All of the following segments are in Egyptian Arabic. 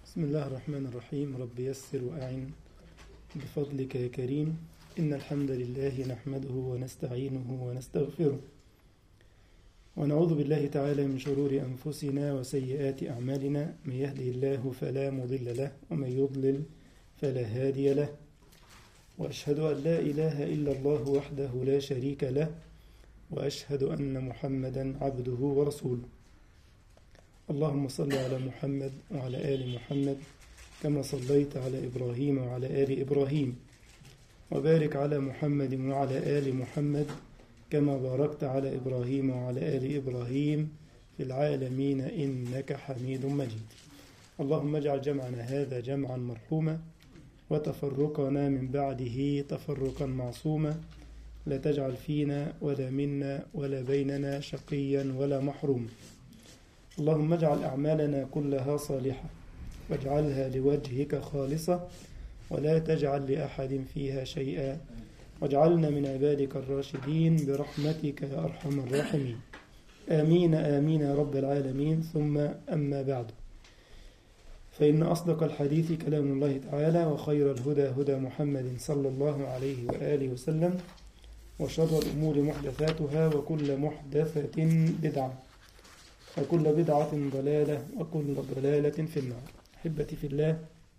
بسم الله الرحمن الرحيم رب يسر وأعن بفضلك يا كريم إن الحمد لله نحمده ونستعينه ونستغفره ونعوذ بالله تعالى من شرور أنفسنا وسيئات أعمالنا من يهده الله فلا مضل له ومن يضلل فلا هادي له وأشهد أن لا إله إلا الله وحده لا شريك له وأشهد أن محمدا عبده ورسوله اللهم صل على محمد وعلى آل محمد كما صليت على إبراهيم وعلى آل إبراهيم وبارك على محمد وعلى آل محمد كما باركت على إبراهيم وعلى آل إبراهيم في العالمين إنك حميد مجيد اللهم اجعل جمعنا هذا جمعا مرحوما وتفرقنا من بعده تفرقا معصوما لا تجعل فينا ولا منا ولا بيننا شقيا ولا محروما اللهم اجعل أعمالنا كلها صالحة واجعلها لوجهك خالصة ولا تجعل لأحد فيها شيئا واجعلنا من عبادك الراشدين برحمتك يا أرحم الراحمين آمين آمين يا رب العالمين ثم أما بعد فإن أصدق الحديث كلام الله تعالى وخير الهدى هدى محمد صلى الله عليه وآله وسلم وشر الأمور محدثاتها وكل محدثة بدعة وكل بدعة ضلالة وكل ضلالة في النار أحبتي في الله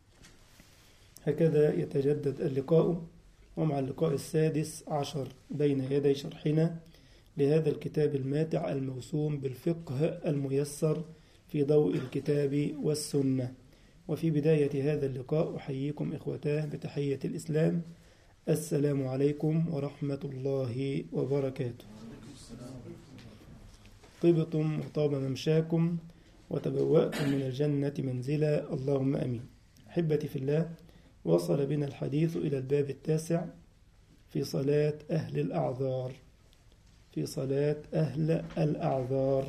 هكذا يتجدد اللقاء ومع اللقاء السادس عشر بين يدي شرحنا لهذا الكتاب الماتع الموسوم بالفقه الميسر في ضوء الكتاب والسنة وفي بداية هذا اللقاء أحييكم إخوتاه بتحية الإسلام السلام عليكم ورحمة الله وبركاته طبتم وطاب ممشاكم وتبوأتم من الجنة منزلا اللهم أمين أحبتي في الله وصل بنا الحديث إلى الباب التاسع في صلاة أهل الأعذار في صلاة أهل الأعذار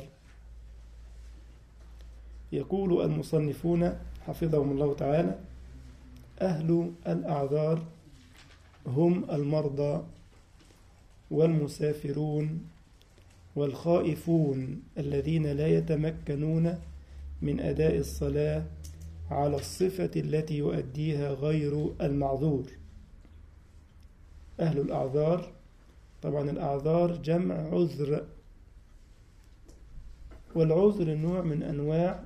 يقول المصنفون حفظهم الله تعالى أهل الأعذار هم المرضى والمسافرون والخائفون الذين لا يتمكنون من أداء الصلاة على الصفة التي يؤديها غير المعذور أهل الأعذار طبعا الأعذار جمع عذر والعذر نوع من أنواع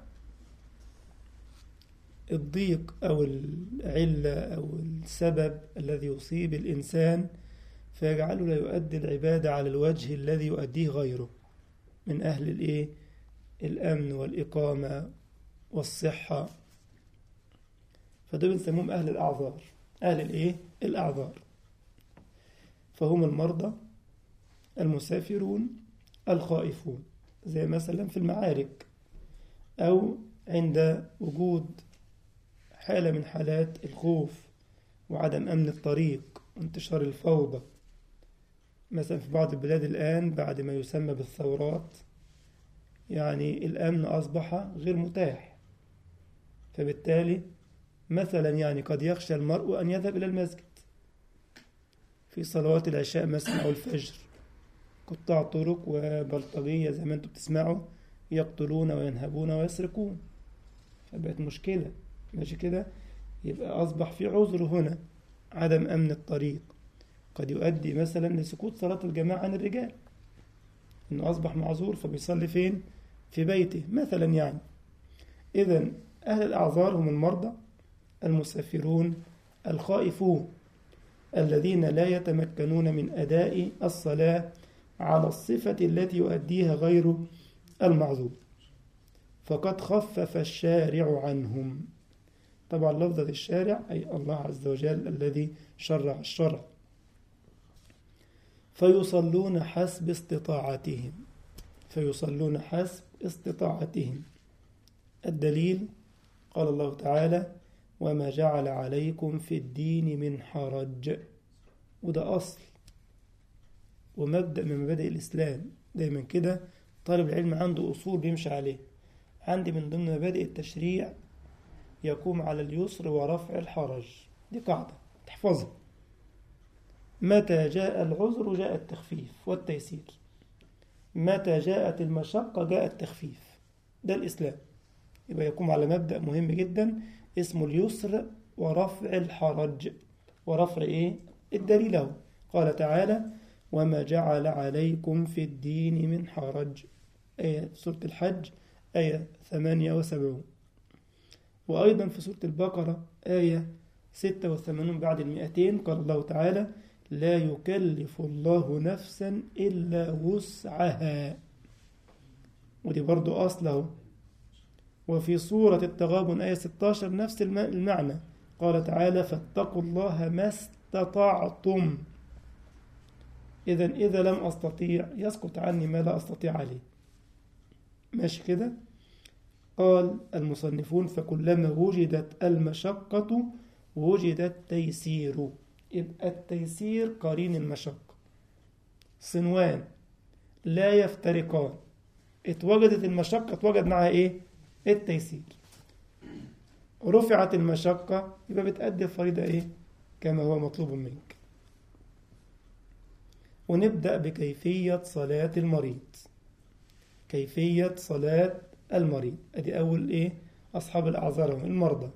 الضيق أو العلة أو السبب الذي يصيب الإنسان فيجعله لا يؤدي العبادة على الوجه الذي يؤديه غيره من أهل الإيه؟ الأمن والإقامة والصحة فدول بنسموهم أهل الأعذار أهل الإيه؟ الأعذار فهم المرضى المسافرون الخائفون زي مثلا في المعارك أو عند وجود حالة من حالات الخوف وعدم أمن الطريق وانتشار الفوضى مثلا في بعض البلاد الآن بعد ما يسمى بالثورات يعني الأمن أصبح غير متاح فبالتالي مثلا يعني قد يخشى المرء أن يذهب إلى المسجد في صلوات العشاء مثلا أو الفجر قطاع طرق وبلطجية زي ما انتم بتسمعوا يقتلون وينهبون ويسرقون فبقت مشكلة ماشي كده يبقى أصبح في عذر هنا عدم أمن الطريق قد يؤدي مثلا لسقوط صلاة الجماعة عن الرجال إنه أصبح معذور فبيصلي فين؟ في بيته مثلا يعني إذا أهل الأعذار هم المرضى المسافرون الخائفون الذين لا يتمكنون من أداء الصلاة على الصفة التي يؤديها غير المعذور فقد خفف الشارع عنهم طبعا لفظة الشارع أي الله عز وجل الذي شرع الشرع فيصلون حسب استطاعتهم فيصلون حسب استطاعتهم الدليل قال الله تعالى وما جعل عليكم في الدين من حرج وده أصل ومبدأ من مبادئ الإسلام دايما كده طالب العلم عنده أصول بيمشي عليه عندي من ضمن مبادئ التشريع يقوم على اليسر ورفع الحرج دي قاعدة تحفظها متى جاء العذر جاء التخفيف والتيسير متى جاءت المشقة جاء التخفيف ده الإسلام يبقى يقوم على مبدأ مهم جدا اسمه اليسر ورفع الحرج ورفع إيه الدليل له قال تعالى وما جعل عليكم في الدين من حرج آية سورة الحج آية 78 وأيضا في سورة البقرة آية 86 بعد المئتين قال الله تعالى لا يكلف الله نفسا إلا وسعها ودي برضو أصله وفي سورة التغابن آية 16 نفس المعنى قال تعالى فاتقوا الله ما استطعتم إذا إذا لم أستطيع يسقط عني ما لا أستطيع عليه ماشي كده قال المصنفون فكلما وجدت المشقة وجد التيسير يبقى التيسير قرين المشقة صنوان لا يفترقان اتوجدت المشقة اتوجد معها ايه التيسير رفعت المشقة يبقى بتأدي الفريضة ايه كما هو مطلوب منك ونبدأ بكيفية صلاة المريض كيفية صلاة المريض ادي اول ايه اصحاب الاعذار هم المرضى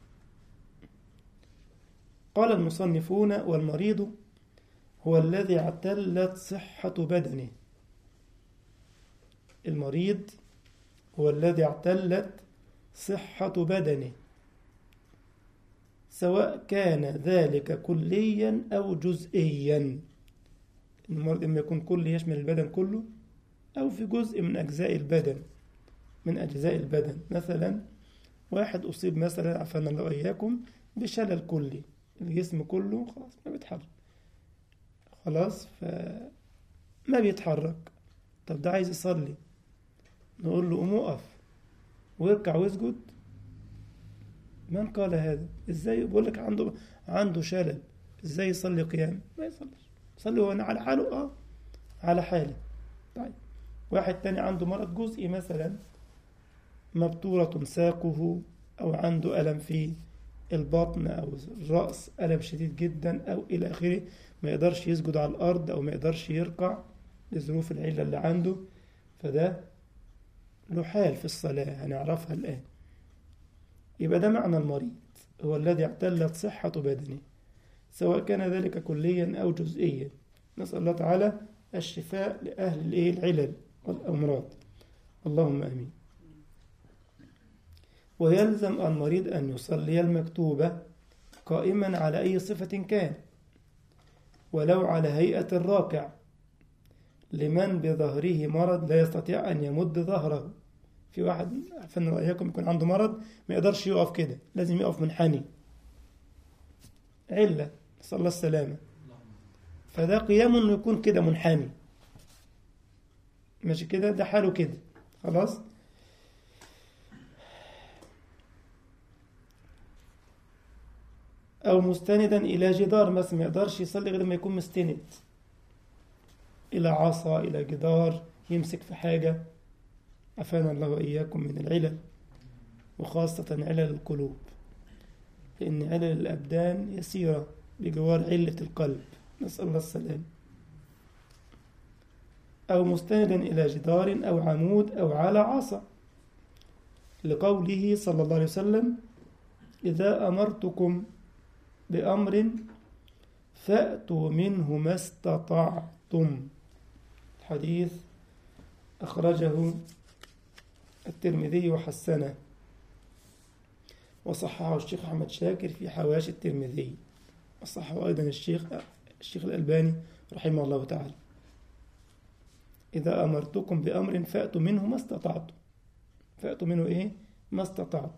قال المصنفون والمريض هو الذي اعتلت صحة بدنه المريض هو الذي اعتلت صحة بدنه سواء كان ذلك كليا أو جزئيا المرض إما يكون كلي يشمل البدن كله أو في جزء من أجزاء البدن من أجزاء البدن مثلا واحد أصيب مثلا عفانا الله وإياكم بشلل كلي الجسم كله خلاص ما بيتحرك خلاص فما بيتحرك طب ده عايز يصلي نقول له قوم اقف ويركع ويسجد من قال هذا ازاي بيقول لك عنده عنده شلل ازاي يصلي قيام ما يصليش يصلي هو على حاله اه على حاله طيب واحد تاني عنده مرض جزئي مثلا مبتورة ساقه أو عنده ألم في البطن أو الرأس ألم شديد جدا أو إلى آخره ما يقدرش يسجد على الأرض أو ما يقدرش يركع لظروف العلة اللي عنده فده له حال في الصلاة هنعرفها الآن يبقى ده معنى المريض هو الذي اعتلت صحة بدنه سواء كان ذلك كليا أو جزئيا نسأل الله تعالى الشفاء لأهل الإيه العلل والأمراض اللهم آمين ويلزم المريض أن يصلي المكتوبة قائما على أي صفة كان ولو على هيئة الراكع لمن بظهره مرض لا يستطيع أن يمد ظهره في واحد فن رأيكم يكون عنده مرض ما يقدرش يقف كده لازم يقف منحني علة نسأل الله السلامة فده قيام انه يكون كده منحني ماشي كده ده حاله كده خلاص أو مستندا إلى جدار مثلا ما يقدرش يصلي غير ما يكون مستند إلى عصا إلى جدار يمسك في حاجة عفانا الله وإياكم من العلل وخاصة علل القلوب لأن علل الأبدان يسيرة بجوار علة القلب نسأل الله السلام أو مستندا إلى جدار أو عمود أو على عصا لقوله صلى الله عليه وسلم إذا أمرتكم بأمر فأتوا منه ما استطعتم الحديث أخرجه الترمذي وحسنه وصححه الشيخ أحمد شاكر في حواشي الترمذي وصححه أيضا الشيخ الشيخ الألباني رحمه الله تعالى إذا أمرتكم بأمر فأتوا منه ما استطعتم فأتوا منه إيه؟ ما استطعتم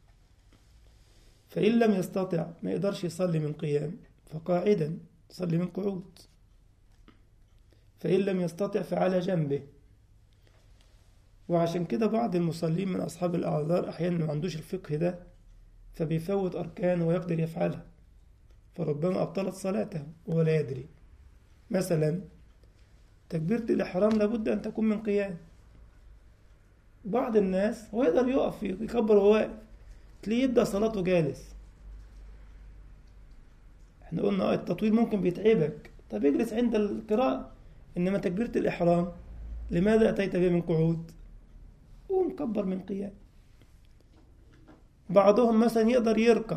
فإن لم يستطع ما يقدرش يصلي من قيام فقاعدا يصلي من قعود فإن لم يستطع فعلى جنبه وعشان كده بعض المصلين من أصحاب الأعذار أحيانا ما عندوش الفقه ده فبيفوت أركان ويقدر يفعلها فربما أبطلت صلاته وهو لا يدري مثلا تكبيرة الإحرام لابد أن تكون من قيام بعض الناس هو يقدر يقف يكبر وهو واقف تلاقيه يبدأ صلاته جالس احنا قلنا التطويل ممكن بيتعبك طب اجلس عند القراءة إنما تكبيرة الإحرام لماذا أتيت بها من قعود قوم كبر من قيام بعضهم مثلا يقدر يركع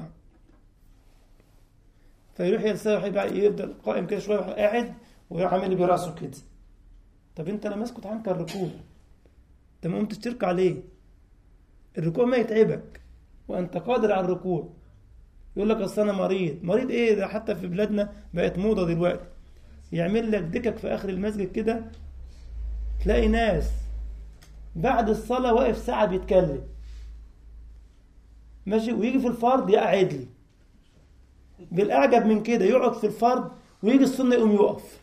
فيروح يلسح يفضل قائم كده شويه قاعد ويروح عامل براسه كده طب انت لما اسكت عنك الركوع انت ما قمتش تركع ليه الركوع ما يتعبك وانت قادر على الركوع يقول لك اصل انا مريض مريض ايه ده حتى في بلادنا بقت موضه دلوقتي يعمل لك دكك في اخر المسجد كده تلاقي ناس بعد الصلاه واقف ساعه بيتكلم ماشي ويجي في الفرض يقعد لي بالاعجب من كده يقعد في الفرض ويجي السنه يقوم يقف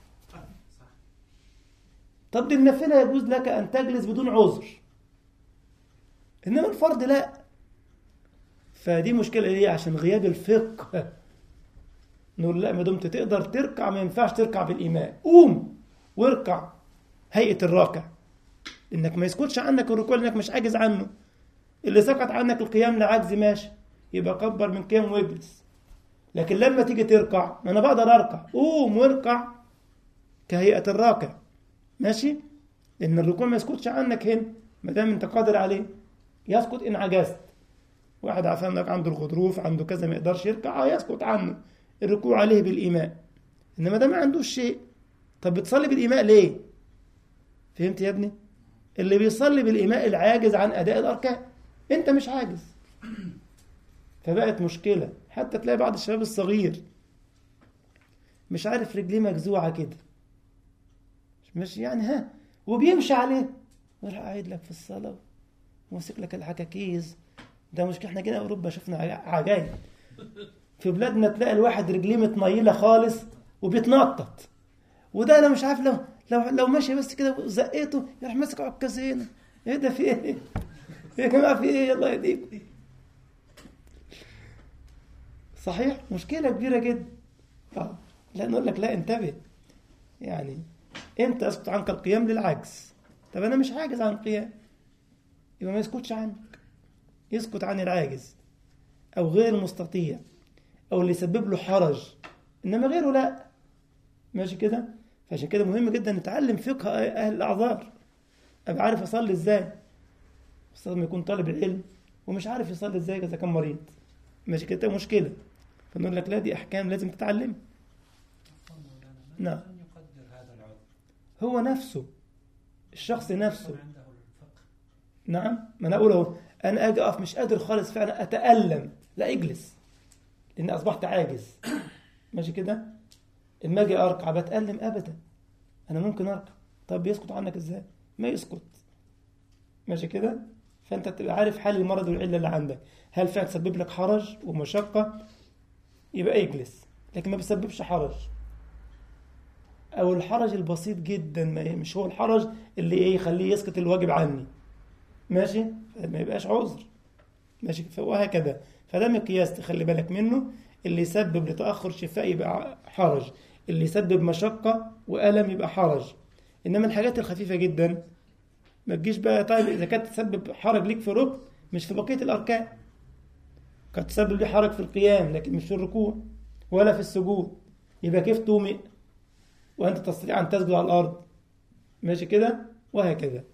طب دي النافله يجوز لك ان تجلس بدون عذر انما الفرض لا فدي مشكله ليه عشان غياب الفقه نقول لا ما دمت تقدر تركع ما ينفعش تركع بالإيمان قوم واركع هيئة الراكع إنك ما يسكتش عنك الركوع لأنك مش عاجز عنه اللي سقط عنك القيام لعجز ماشي يبقى كبر من قيام واجلس لكن لما تيجي تركع ما أنا بقدر أركع قوم واركع كهيئة الراكع ماشي لأن الركوع ما يسكتش عنك هنا ما دام أنت قادر عليه يسقط إن عجزت واحد عارف انك عنده الغضروف عنده كذا ما يقدرش يركع اه يسقط عنه الركوع عليه بالإيماء إنما ده ما عندوش شيء طب بتصلي بالإيماء ليه فهمت يا ابني اللي بيصلي بالإيماء العاجز عن أداء الأركان أنت مش عاجز فبقت مشكلة حتى تلاقي بعض الشباب الصغير مش عارف رجليه مجزوعة كده مش يعني ها وبيمشي عليه وراح قاعد لك في الصلاة وماسك لك الحكاكيز ده مشكلة احنا جينا أوروبا شفنا عجايب في بلادنا تلاقي الواحد رجليه متنيله خالص وبيتنطط وده انا مش عارف لو لو لو ماشي بس كده زقيته يروح ماسك عكازين ايه ده في ايه؟ يا جماعه في ايه الله يهديكم صحيح مشكله كبيره جدا اه لا نقول لك لا انتبه يعني انت اسقط عنك القيام للعجز طب انا مش عاجز عن القيام يبقى ما يسكتش عنك يسكت عن العاجز او غير المستطيع او اللي يسبب له حرج انما غيره لا ماشي كده فعشان كده مهم جدا نتعلم فقه اهل الاعذار ابقى عارف اصلي ازاي خاصه لما يكون طالب العلم ومش عارف يصلي ازاي اذا كان مريض ماشي كده مشكله فنقول لك لا دي احكام لازم تتعلم نعم هو نفسه الشخص نفسه نعم ما انا اقول اهو انا اجي اقف مش قادر خالص فعلا اتالم لا اجلس لان اصبحت عاجز ماشي كده اما اجي اركع بتالم ابدا انا ممكن اركع طب يسقط عنك ازاي ما يسقط ماشي كده فانت تبقى عارف حل المرض والعله اللي عندك هل فعلا تسبب لك حرج ومشقه يبقى اجلس لكن ما بيسببش حرج او الحرج البسيط جدا ما مش هو الحرج اللي ايه يخليه يسقط الواجب عني ماشي ما يبقاش عذر ماشي وهكذا فده مقياس تخلي بالك منه اللي يسبب لتأخر شفاء يبقى حرج اللي يسبب مشقة وألم يبقى حرج إنما الحاجات الخفيفة جدا ما تجيش بقى طيب إذا كانت تسبب حرج ليك في ركن مش في بقية الأركان قد تسبب لي حرج في القيام لكن مش في الركوع ولا في السجود يبقى كيف تومئ وأنت تستطيع أن تسجد على الأرض ماشي كده وهكذا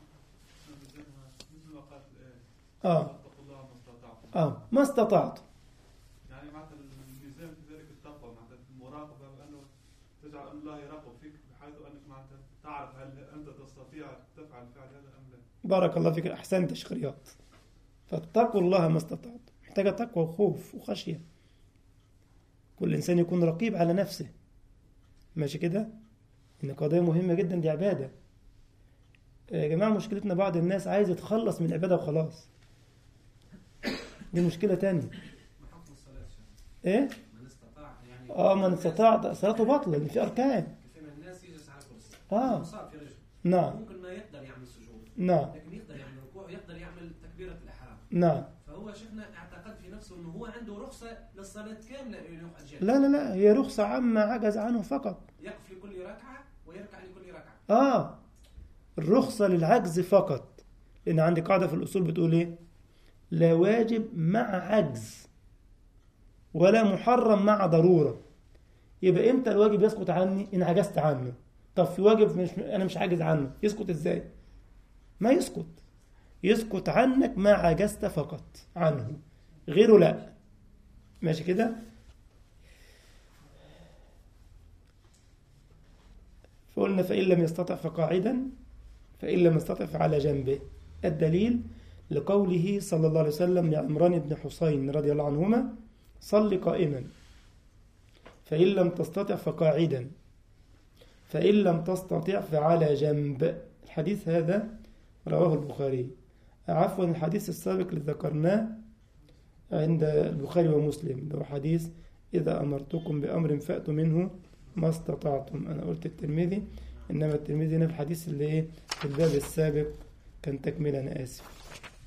اه اه ما استطعت يعني معناتها الميزان في ذلك التقوى معناتها المراقبه بانه تجعل ان الله يراقب فيك بحيث انك معناتها تعرف هل انت تستطيع تفعل الفعل هذا ام لا بارك الله فيك احسنت تشخيرات فاتقوا الله ما استطعت محتاجه تقوى وخوف وخشيه كل انسان يكون رقيب على نفسه ماشي كده ان قضيه مهمه جدا دي عباده يا جماعه مشكلتنا بعض الناس عايز يتخلص من العباده وخلاص دي مشكله تانية ما حكم الصلاة ايه من استطاع يعني اه من استطاع صلاته باطله لان في اركان كثير من الناس يجلس على كرسي اه مصاب في رجله نعم ممكن ما يقدر يعمل سجود نعم لكن يقدر يعمل ركوع يقدر يعمل تكبيرة الإحرام نعم فهو شيخنا اعتقد في نفسه انه هو عنده رخصة للصلاة كاملة يروح الجنة لا لا لا هي رخصة عما عجز عنه فقط يقف لكل ركعة ويركع لكل ركعة آه الرخصة للعجز فقط لأن عندي قاعدة في الأصول بتقول إيه لا واجب مع عجز ولا محرم مع ضرورة يبقى إمتى الواجب يسقط عني إن عجزت عنه طب في واجب مش أنا مش عاجز عنه يسقط إزاي ما يسقط يسقط عنك ما عجزت فقط عنه غيره لا ماشي كده فقلنا فإن لم يستطع فقاعدا فإن لم يستطع فعلى جنبه الدليل لقوله صلى الله عليه وسلم لعمران بن حسين رضي الله عنهما صل قائما فإن لم تستطع فقاعدا فإن لم تستطع فعلى جنب الحديث هذا رواه البخاري عفوا الحديث السابق اللي ذكرناه عند البخاري ومسلم اللي هو حديث إذا أمرتكم بأمر فأتوا منه ما استطعتم أنا قلت الترمذي إنما الترمذي هنا في الحديث اللي إيه في الباب السابق كان تكملة أنا آسف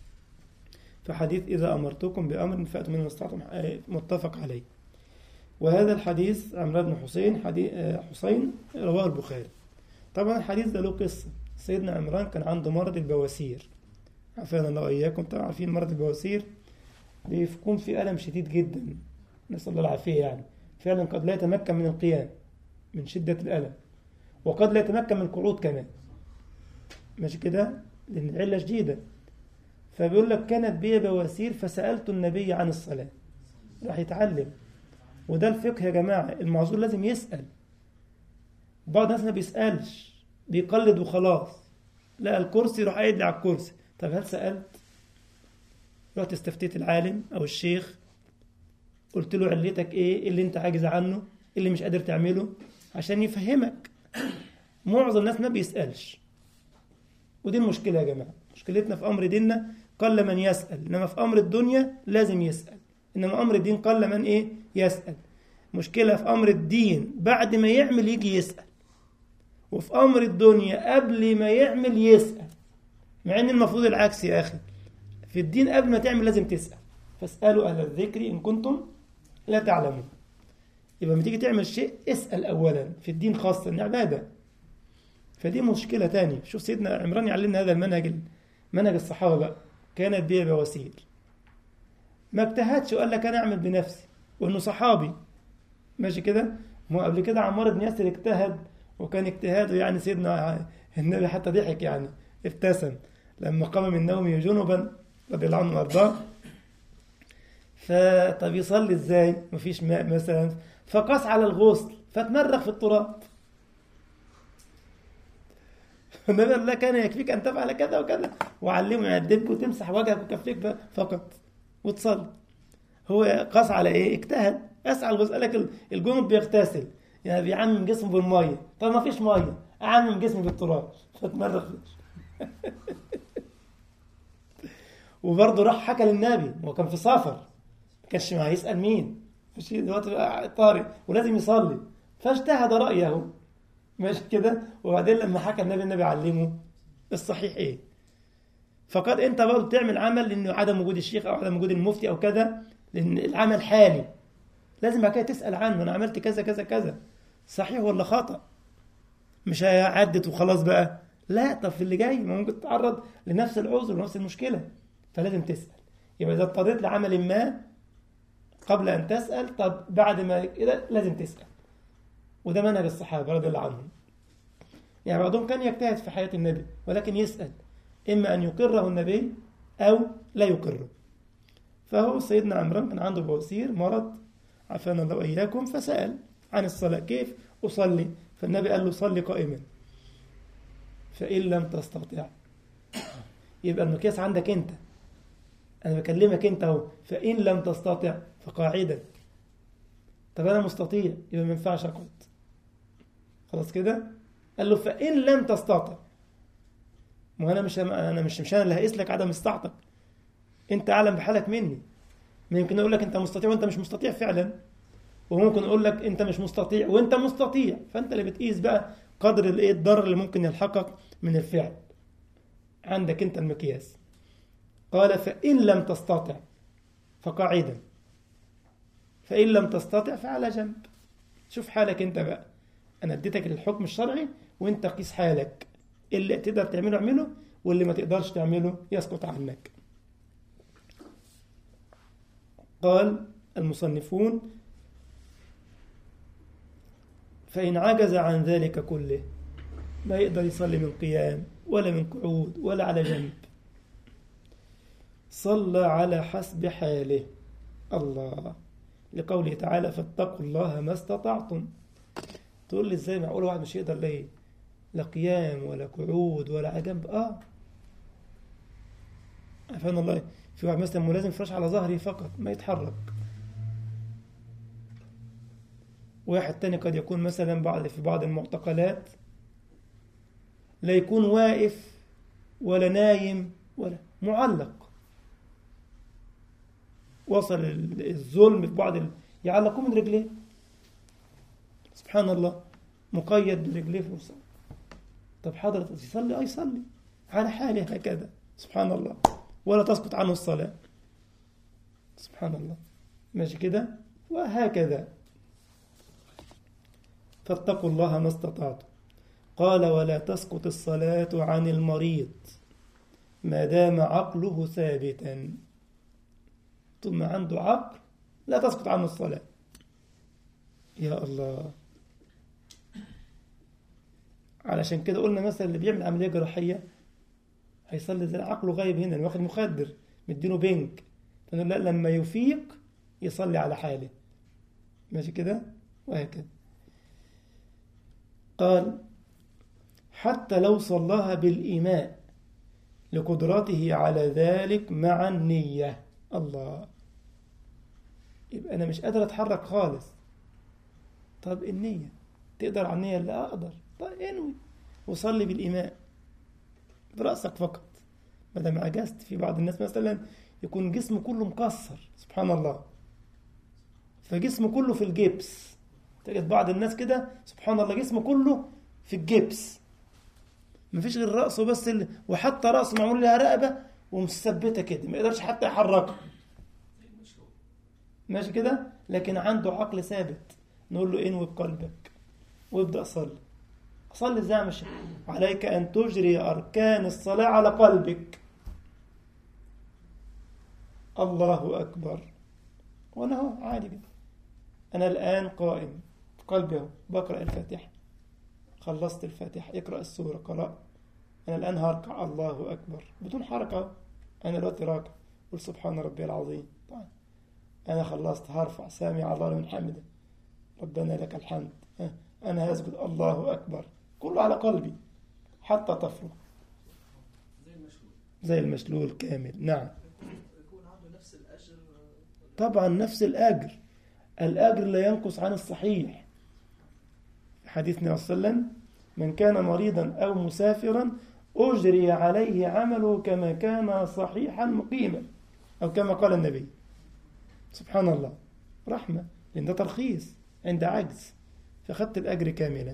فحديث إذا أمرتكم بأمر فأتوا منه ما استطعتم آه، متفق عليه وهذا الحديث عمران بن حسين حديث حسين رواه البخاري طبعا الحديث ده له قصة سيدنا عمران كان عنده مرض البواسير عافانا الله وإياكم طبعا عارفين مرض البواسير بيكون في ألم شديد جدا نسأل الله العافية يعني فعلا قد لا يتمكن من القيام من شدة الألم وقد لا يتمكن من القعود كمان ماشي كده لأن العلة شديدة فبيقول لك كانت بي بواسير فسألت النبي عن الصلاة راح يتعلم وده الفقه يا جماعة المعذور لازم يسأل بعض الناس ما بيسألش بيقلد وخلاص لا الكرسي يروح قاعد لي على الكرسي طب هل سألت رحت استفتيت العالم أو الشيخ قلت له علتك إيه إيه اللي أنت عاجز عنه إيه اللي مش قادر تعمله عشان يفهمك معظم الناس ما بيسألش ودي المشكلة يا جماعة مشكلتنا في أمر ديننا قل من يسأل إنما في أمر الدنيا لازم يسأل إنما أمر الدين قل من إيه يسأل مشكلة في أمر الدين بعد ما يعمل يجي يسأل وفي أمر الدنيا قبل ما يعمل يسأل مع إن المفروض العكس يا أخي في الدين قبل ما تعمل لازم تسأل فاسألوا أهل الذكر إن كنتم لا تعلمون يبقى لما تيجي تعمل شيء اسأل أولا في الدين خاصة إن عبادة فدي مشكلة تانية شوف سيدنا عمران يعلمنا هذا المنهج منهج الصحابة بقى كانت بيه بواسير ما اجتهدش وقال لك أنا أعمل بنفسي وإنه صحابي ماشي كده ما هو قبل كده عمار بن ياسر اجتهد وكان اجتهاده يعني سيدنا النبي حتى ضحك يعني ابتسم لما قام من نومه جنبا رضي الله عنه وارضاه فطب يصلي ازاي مفيش ماء مثلا فقاس على الغسل فتمرغ في التراب النبي قال لا كان يكفيك ان تفعل كذا وكذا وعلمه يعدبك وتمسح وجهك وكفيك فقط وتصلي هو قاس على ايه اجتهد اسعى الغسل قال لك الجنوب بيغتسل يعني بيعمم جسمه بالميه طب ما فيش ميه اعمم جسمي بالتراب فتمرغ فيه وبرضه راح حكى للنبي هو كان في سفر ما كانش معاه يسال مين مش دلوقتي طارئ ولازم يصلي فاجتهد رايه ماشي كده وبعدين لما حكى النبي النبي علمه الصحيح ايه فقد انت برضه تعمل عمل لانه عدم وجود الشيخ او عدم وجود المفتي او كذا لان العمل حالي لازم بعد كده تسال عنه انا عملت كذا كذا كذا صحيح ولا خطا مش هيعدت وخلاص بقى لا طب في اللي جاي ما ممكن تتعرض لنفس العذر ونفس المشكله فلازم تسال يبقى اذا اضطريت لعمل ما قبل ان تسال طب بعد ما كده لازم تسال وده منهج الصحابه رضي الله عنهم يعني بعضهم كان يجتهد في حياه النبي ولكن يسال اما ان يقره النبي او لا يقره فهو سيدنا عمران كان عنده بواسير مرض عافانا الله واياكم فسال عن الصلاه كيف اصلي فالنبي قال له صلي قائما فان لم تستطع يبقى المقياس عندك انت انا بكلمك انت اهو فان لم تستطع فقاعدا طب انا مستطيع يبقى ما ينفعش اقعد خلاص كده قال له فان لم تستطع ما انا مش انا مش مش انا اللي هقيس لك عدم استطاعتك انت اعلم بحالك مني ما يمكن اقول لك انت مستطيع وانت مش مستطيع فعلا وممكن اقول لك انت مش مستطيع وانت مستطيع فانت اللي بتقيس بقى قدر الايه الضرر اللي ممكن يلحقك من الفعل عندك انت المقياس قال فان لم تستطع فقاعدا فان لم تستطع فعلى جنب شوف حالك انت بقى انا اديتك الحكم الشرعي وانت قيس حالك اللي تقدر تعمله اعمله واللي ما تقدرش تعمله يسقط عنك قال المصنفون فإن عجز عن ذلك كله ما يقدر يصلي من قيام ولا من قعود ولا على جنب صلى على حسب حاله الله لقوله تعالى فاتقوا الله ما استطعتم تقول لي ازاي معقول واحد مش يقدر ليه لا قيام ولا قعود ولا على جنب اه عفان الله في واحد مثلا ملازم فراش على ظهره فقط ما يتحرك واحد تاني قد يكون مثلا بعض في بعض المعتقلات لا يكون واقف ولا نايم ولا معلق وصل الظلم في بعض ال... يعلقوه من رجليه سبحان الله مقيد برجليه في وسط طب حضرتك يصلي اه يصلي على حاله هكذا سبحان الله ولا تسقط عنه الصلاة سبحان الله ماشي كده وهكذا فاتقوا الله ما استطعتم قال ولا تسقط الصلاة عن المريض ما دام عقله ثابتا طول ما عنده عقل لا تسقط عنه الصلاة يا الله علشان كده قلنا مثلا اللي بيعمل عملية جراحية هيصلي زي عقله غايب هنا اللي واخد مخدر مدينه بنك فنقول لا لما يفيق يصلي على حاله ماشي كده وهكذا قال حتى لو صلاها بالإيماء لقدرته على ذلك مع النية الله يبقى أنا مش قادر أتحرك خالص طب النية تقدر على النية لا أقدر طيب انوي وصلي بالإيماء برأسك فقط ما دام عجزت في بعض الناس مثلا يكون جسمه كله مكسر سبحان الله فجسمه كله في الجبس تجد بعض الناس كده سبحان الله جسمه كله في الجبس مفيش غير رأسه بس اللي وحتى رأسه معمول لها رقبة ومثبتة كده ما يقدرش حتى يحركها ماشي كده لكن عنده عقل ثابت نقول له انوي بقلبك وابدأ صلي صلي ازاي مش عليك أن تجري أركان الصلاة على قلبك الله أكبر وأنا هو عادي جدا أنا الآن قائم قلبي اهو بقرأ الفاتحة خلصت الفاتحة اقرأ السورة قرأت أنا الآن هركع الله أكبر بدون حركة أنا دلوقتي راكع قل سبحان ربي العظيم طيب أنا خلصت هرفع سامع الله لمن حمده ربنا لك الحمد أنا هسجد الله أكبر كله على قلبي حتى تفرغ زي المشهور زي المشلول كامل نعم يكون عنده نفس الأجر طبعا نفس الأجر الأجر لا ينقص عن الصحيح حديث النبي صلى الله عليه وسلم من كان مريضا أو مسافرا أجري عليه عمله كما كان صحيحا مقيما أو كما قال النبي سبحان الله رحمة لأن ده ترخيص عند عجز فأخذت الأجر كاملا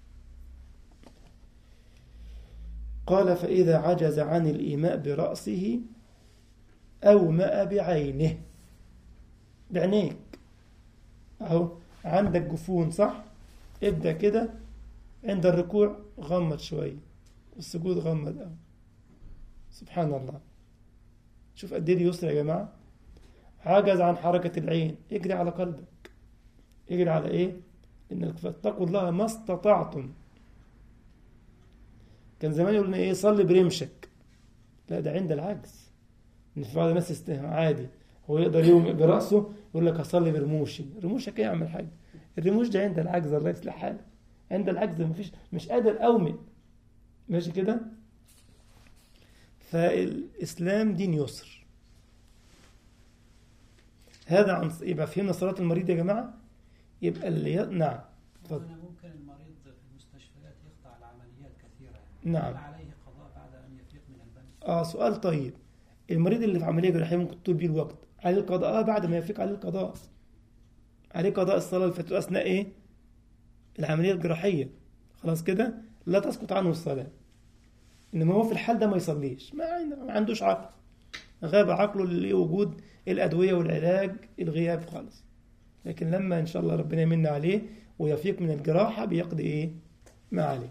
قال فإذا عجز عن الإيماء برأسه أومأ بعينه بعينيك أهو عندك جفون صح ابدأ كده عند الركوع غمض شوية والسجود غمض أوي سبحان الله شوف قد ايه دي يسر يا جماعة عجز عن حركة العين اجري على قلبك اجري على ايه انك فاتقوا الله ما استطعتم كان زمان يقول لنا ايه صلي برمشك لا ده عند العجز ان في بعض الناس است- عادي هو يقدر يوم براسه يقول لك هصلي برموشي رموشك ايه يا عم الحاج الرموش ده عند العجز الله يصلح حالك عند العجز مفيش مش قادر أومئ ماشي كده فالإسلام دين يسر هذا عن يبقى فهمنا صلاة المريض يا جماعة يبقى اللي ي... نعم اتفضل. هنا ممكن المريض في المستشفيات يخضع لعمليات كثيرة يعني نعم. هل عليه قضاء بعد أن يفيق من البنك اه سؤال طيب المريض اللي في عملية جراحية ممكن تطول بيه الوقت عليه القضاء آه بعد ما يفيق عليه القضاء عليه قضاء الصلاة اللي فاتت أثناء إيه العملية الجراحية خلاص كده لا تسقط عنه الصلاة إنما هو في الحال ده ما يصليش ما عنده- ما عندوش عقل غاب عقله لوجود الأدوية والعلاج الغياب خالص لكن لما إن شاء الله ربنا يمن عليه ويفيق من الجراحة بيقضي إيه ما عليه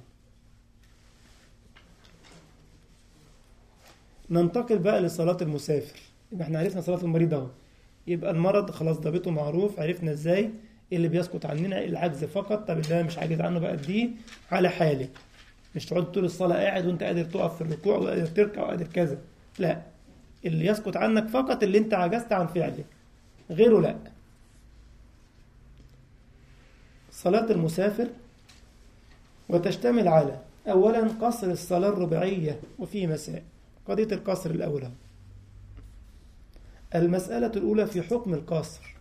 ننتقل بقى لصلاة المسافر يبقى احنا عرفنا صلاة المريض اهو يبقى المرض خلاص ضابطه معروف عرفنا ازاي اللي بيسقط عننا العجز فقط طب اللي انا مش عاجز عنه بقى دي على حالي مش تقعد طول الصلاة قاعد وانت قادر تقف في الركوع وقادر تركع وقادر كذا لا اللي يسقط عنك فقط اللي انت عجزت عن فعله غيره لا صلاة المسافر وتشتمل على أولا قصر الصلاة الرباعية وفي مساء قضية القصر الأولى المسألة الأولى في حكم القصر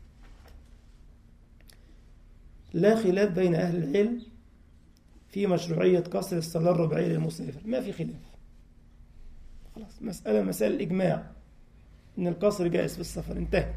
لا خلاف بين أهل العلم في مشروعية قصر الصلاة الرباعية للمسافر ما في خلاف خلاص مسألة مسائل الإجماع إن القصر جائز في السفر انتهت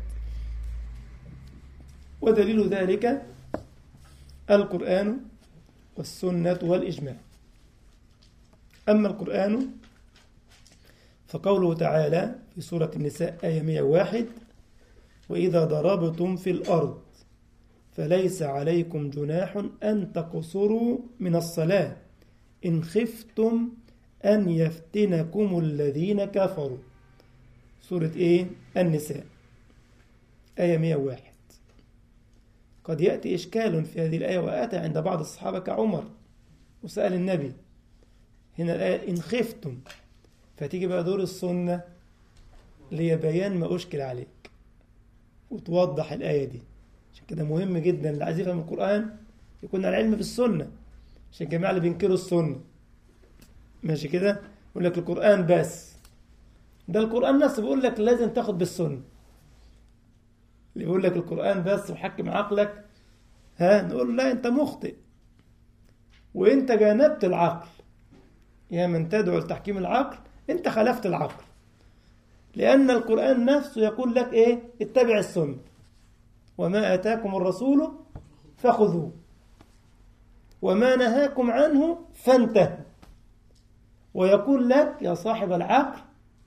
ودليل ذلك القرآن والسنة والإجماع أما القرآن فقوله تعالى في سورة النساء آية 101 وإذا ضربتم في الأرض فليس عليكم جناح أن تقصروا من الصلاة إن خفتم أن يفتنكم الذين كفروا سورة إيه؟ النساء آية 101 قد يأتي إشكال في هذه الآية وأتى عند بعض الصحابة كعمر وسأل النبي هنا الآية إن خفتم فتيجي بقى دور السنة لبيان ما أشكل عليك وتوضح الآية دي عشان كده مهم جدا اللي عايز يفهم القرآن يكون على علم بالسنة عشان الجماعة اللي بينكروا السنة ماشي كده يقول لك القرآن بس ده القرآن نفسه بيقول لك لازم تاخد بالسنة اللي يقول لك القرآن بس وحكم عقلك ها نقول لا أنت مخطئ وأنت جانبت العقل يا من تدعو لتحكيم العقل أنت خالفت العقل لأن القرآن نفسه يقول لك إيه اتبع السنة وما آتاكم الرسول فخذوه وما نهاكم عنه فانتهوا ويقول لك يا صاحب العقل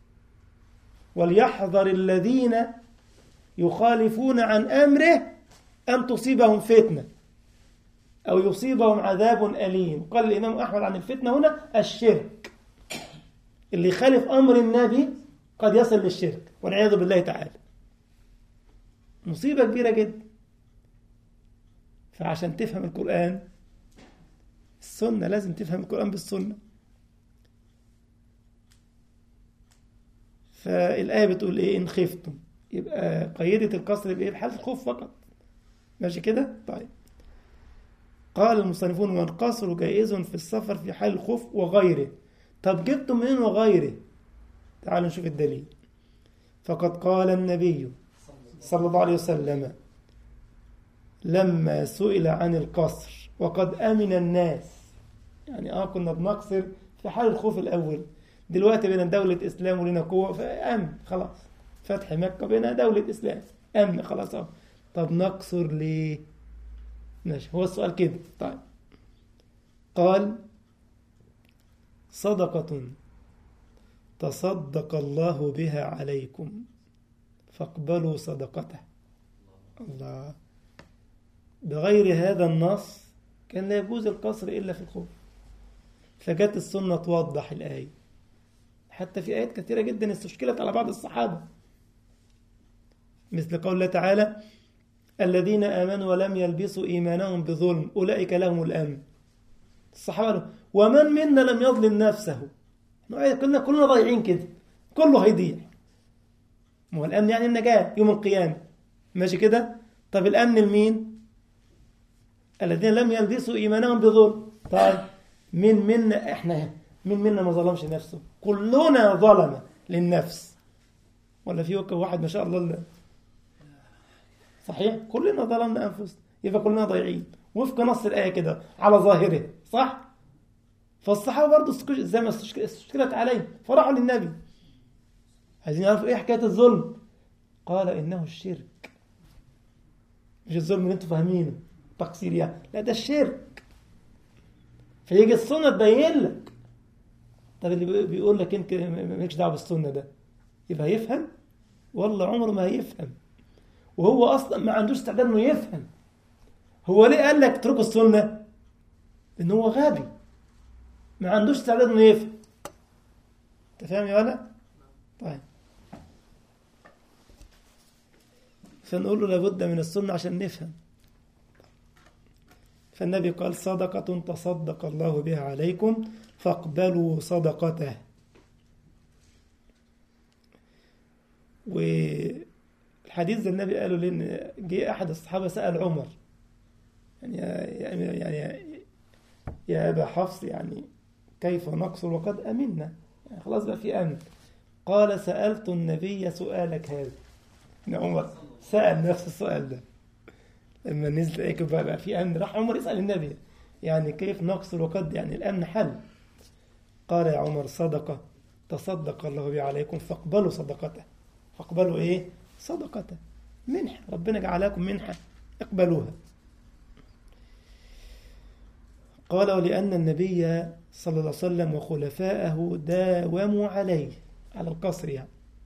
وليحذر الذين يخالفون عن أمره أن تصيبهم فتنة أو يصيبهم عذاب أليم قال الإمام أحمد عن الفتنة هنا الشرك اللي يخالف أمر النبي قد يصل للشرك والعياذ بالله تعالى مصيبة كبيرة جدا فعشان تفهم القرآن السنة لازم تفهم القرآن بالسنة فالآية بتقول إيه إن خفتم يبقى قيدة القصر بإيه بحالة الخوف فقط ماشي كده طيب قال المصنفون والقصر جائز في السفر في حال الخوف وغيره طب جبتم منين وغيره تعالوا نشوف الدليل فقد قال النبي صلى الله عليه وسلم لما سئل عن القصر وقد أمن الناس يعني آه كنا بنقصر في حال الخوف الأول دلوقتي بين دولة إسلام ولنا قوة فأمن خلاص فتح مكة بينها دولة إسلام أمن خلاص أهو طب نقصر ليه ماشي هو السؤال كده طيب قال صدقة تصدق الله بها عليكم فاقبلوا صدقته الله بغير هذا النص كان لا يجوز القصر إلا في الخوف فجت السنة توضح الآية حتى في آيات كثيرة جدا استشكلت على بعض الصحابة مثل قول الله تعالى الذين آمنوا ولم يلبسوا إيمانهم بظلم أولئك لهم الأمن الصحابة ومن منا لم يظلم نفسه كلنا كلنا ضايعين كده كله هيضيع ما هو الأمن يعني النجاة يوم القيامة ماشي كده طب الأمن لمين الذين لم يلبسوا إيمانهم بظلم طيب من منا احنا من منا ما ظلمش نفسه كلنا ظلم للنفس ولا في واحد ما شاء الله صحيح كلنا ظلمنا أنفسنا يبقى كلنا ضايعين وفق نص الآية كده على ظاهره صح فالصحابة برضه زي ما استشكلت عليه فراحوا للنبي عايزين يعرفوا ايه حكاية الظلم قال إنه الشرك مش الظلم اللي انتوا فاهمينه تقصير يعني لا ده الشرك فيجي السنة تبين لك طب اللي بيقول لك انت مالكش دعوه بالسنة ده يبقى هيفهم والله عمره ما هيفهم وهو اصلا ما عندوش استعداد انه يفهم هو ليه قال لك اتركوا السنه لان هو غبي ما عندوش استعداد انه يفهم انت فاهم يا ولد طيب فنقول له لابد من السنه عشان نفهم فالنبي قال صدقة تصدق الله بها عليكم فاقبلوا صدقته الحديث ده النبي قاله لأن جه أحد الصحابة سأل عمر يعني يا يعني يا أبا حفص يعني كيف نقصر وقد أمنا يعني خلاص بقى في أمن قال سألت النبي سؤالك هذا إن عمر سأل نفس السؤال ده لما نزل هيك بقى, بقى في أمن راح عمر يسأل النبي يعني كيف نقصر وقد يعني الأمن حل قال يا عمر صدقة تصدق الله بها عليكم فاقبلوا صدقته فاقبلوا إيه صدقته منحة ربنا جعلكم منحة اقبلوها قال ولأن النبي صلى الله عليه وسلم وخلفاءه داوموا عليه على القصر يعني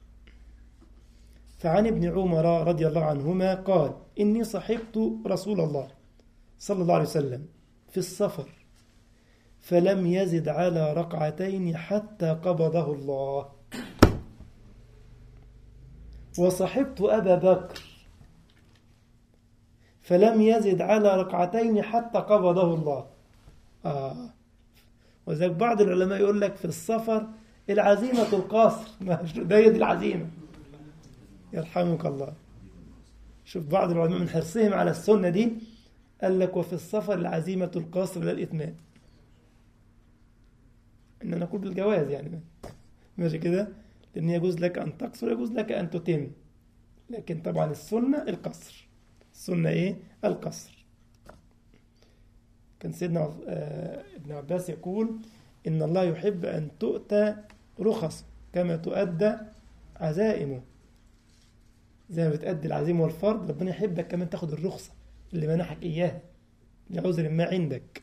فعن ابن عمر رضي الله عنهما قال إني صحبت رسول الله صلى الله عليه وسلم في السفر فلم يزد على ركعتين حتى قبضه الله وصحبت أبا بكر فلم يزد على ركعتين حتى قبضه الله آه. وذلك بعض العلماء يقول لك في السفر العزيمة القصر ده هي دي العزيمة يرحمك الله شوف بعض العلماء من حرصهم على السنة دي قال لك وفي السفر العزيمة القصر لا الإتمام إن نقول بالجواز يعني ماشي كده لأن يجوز لك أن تقصر يجوز لك أن تتم لكن طبعا السنة القصر السنة إيه القصر كان سيدنا ابن عباس يقول إن الله يحب أن تؤتى رخص كما تؤدى عزائمه زي ما بتأدي العزيمة والفرض ربنا يحبك كمان تاخد الرخصة اللي منحك إياها لعذر ما عندك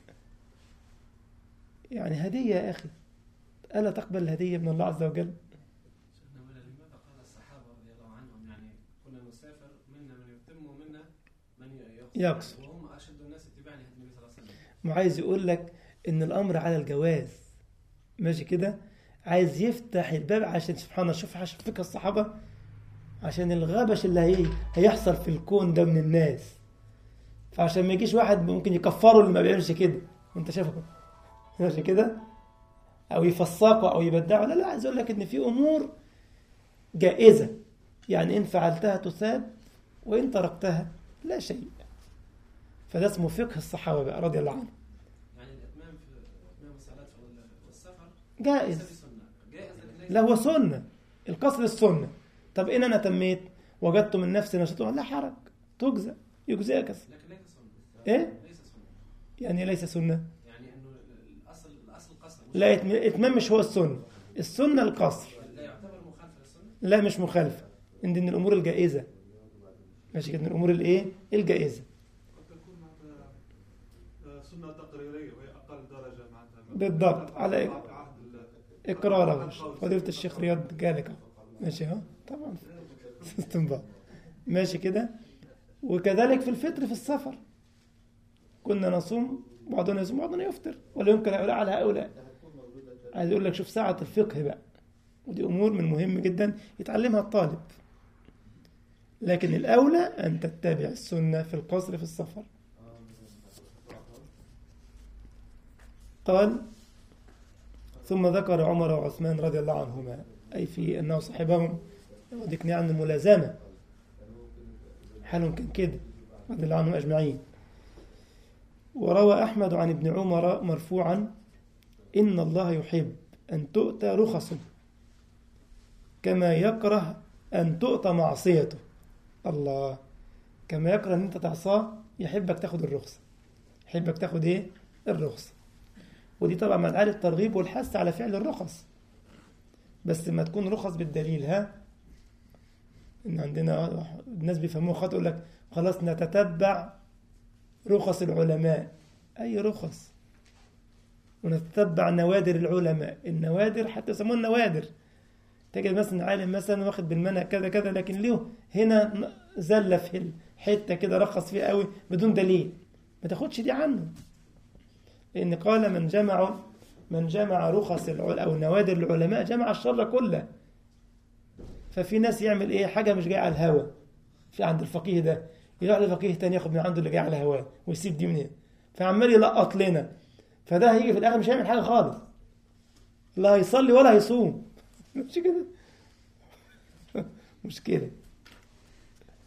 يعني هدية يا أخي ألا تقبل الهدية من الله عز وجل لماذا قال الصحابة رضي الله عنهم يعني كنا نسافر منا من يتم ومنا من يقصر وهم أشد الناس اتباعا للنبي صلى الله عليه وسلم ما عايز يقول لك إن الأمر على الجواز ماشي كده عايز يفتح الباب عشان سبحان الله شوف عشان فكر الصحابة عشان الغبش اللي هي هيحصل في الكون ده من الناس فعشان ما يجيش واحد ممكن يكفره اللي ما بيعملش كده وانت شايفه ماشي كده او يفسقه او يبدعه لا لا عايز اقول لك ان في امور جائزه يعني ان فعلتها تثاب وان تركتها لا شيء فده اسمه فقه الصحابه بقى رضي الله عنهم يعني الإتمام في إتمام الصلاة في السفر جائز ليس بسنة جائز لكن ليس لا هو سنه القصر السنه طب ان انا تميت وجدت من نفسي نشاط لا حرج تجزى يجزئك لكن ليس سنة ايه ليس سنة يعني ليس سنه يعني إنه الأصل الأصل قصر مش لا إتم- الاتمام مش هو السنه السنه القصر لا يعتبر مخالفة للسنة لا مش مخالفه ان دي من الامور الجائزه ماشي كده من الامور الايه الجائزه قد تكون معناتها آه، سنة تقريرية وهي أقل درجة معناتها بالضبط، على في عهد ال- اقراره فضيله الشيخ رياض جالك اهو ماشي اهو طبعا استنباط ماشي كده وكذلك في الفطر في السفر كنا نصوم بعضنا يصوم بعضنا يفطر ولا يمكن هؤلاء على هؤلاء عايز اقول لك شوف ساعة الفقه بقى ودي امور من مهم جدا يتعلمها الطالب لكن الاولى ان تتبع السنة في القصر في السفر قال ثم ذكر عمر وعثمان رضي الله عنهما أي في أنه صاحبهم ذكرنا عن الملازمة حالهم كان كده رضي الله عنهم أجمعين وروى أحمد عن ابن عمر مرفوعا إن الله يحب أن تؤتى رخصه كما يكره أن تؤتى معصيته الله كما يكره أن أنت تعصاه يحبك تاخد الرخصة يحبك تاخد إيه الرخصة ودي طبعا من آل الترغيب والحث على فعل الرخص بس ما تكون رخص بالدليل ها ان عندنا الناس بيفهموها خاطئ يقول لك خلاص نتتبع رخص العلماء اي رخص ونتتبع نوادر العلماء النوادر حتى يسموها النوادر تجد مثلا عالم مثلا واخد بالمنهج كذا كذا لكن له هنا زله في الحته كده رخص فيها قوي بدون دليل ما تاخدش دي عنه لأن قال من جمع من جمع رخص العل أو نوادر العلماء جمع الشر كله ففي ناس يعمل إيه حاجة مش جاية على الهوى في عند الفقيه ده يروح لفقيه تاني ياخد من عنده اللي جاي على الهوى ويسيب دي من هنا فعمال يلقط لنا فده هيجي في الآخر مش هيعمل حاجة خالص لا هيصلي ولا هيصوم مش كده مشكلة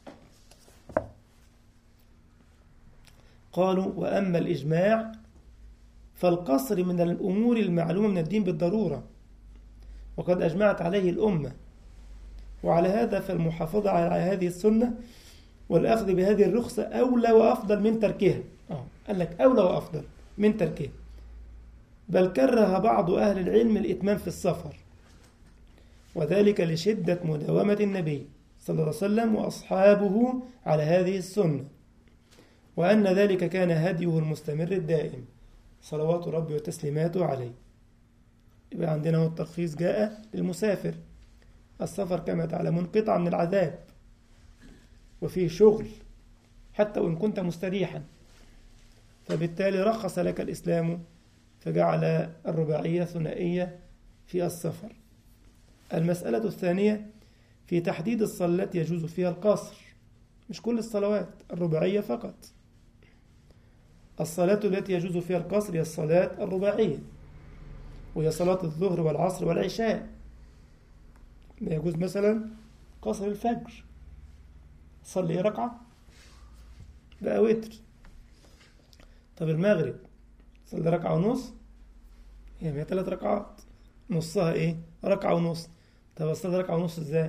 قالوا وأما الإجماع فالقصر من الأمور المعلومة من الدين بالضرورة وقد أجمعت عليه الأمة وعلى هذا فالمحافظة على هذه السنة والأخذ بهذه الرخصة أولى وأفضل من تركها آه. قال لك أولى وأفضل من تركها بل كره بعض أهل العلم الإتمام في السفر وذلك لشدة مداومة النبي صلى الله عليه وسلم وأصحابه على هذه السنة وأن ذلك كان هديه المستمر الدائم صلوات ربي وتسليماته عليه يبقى عندنا هو الترخيص جاء للمسافر السفر كما تعلمون قطعة من العذاب وفيه شغل حتى وإن كنت مستريحا فبالتالي رخص لك الإسلام فجعل الرباعية ثنائية في السفر المسألة الثانية في تحديد الصلاة التي يجوز فيها القصر مش كل الصلوات الرباعية فقط الصلاة التي يجوز فيها القصر هي الصلاة الرباعية وهي صلاة الظهر والعصر والعشاء لا يجوز مثلا قصر الفجر صلي ركعة بقى وتر طب المغرب صلي ركعة ونص هي يعني ثلاث ركعات نصها ايه ركعة ونص طب اصلي ركعة ونص ازاي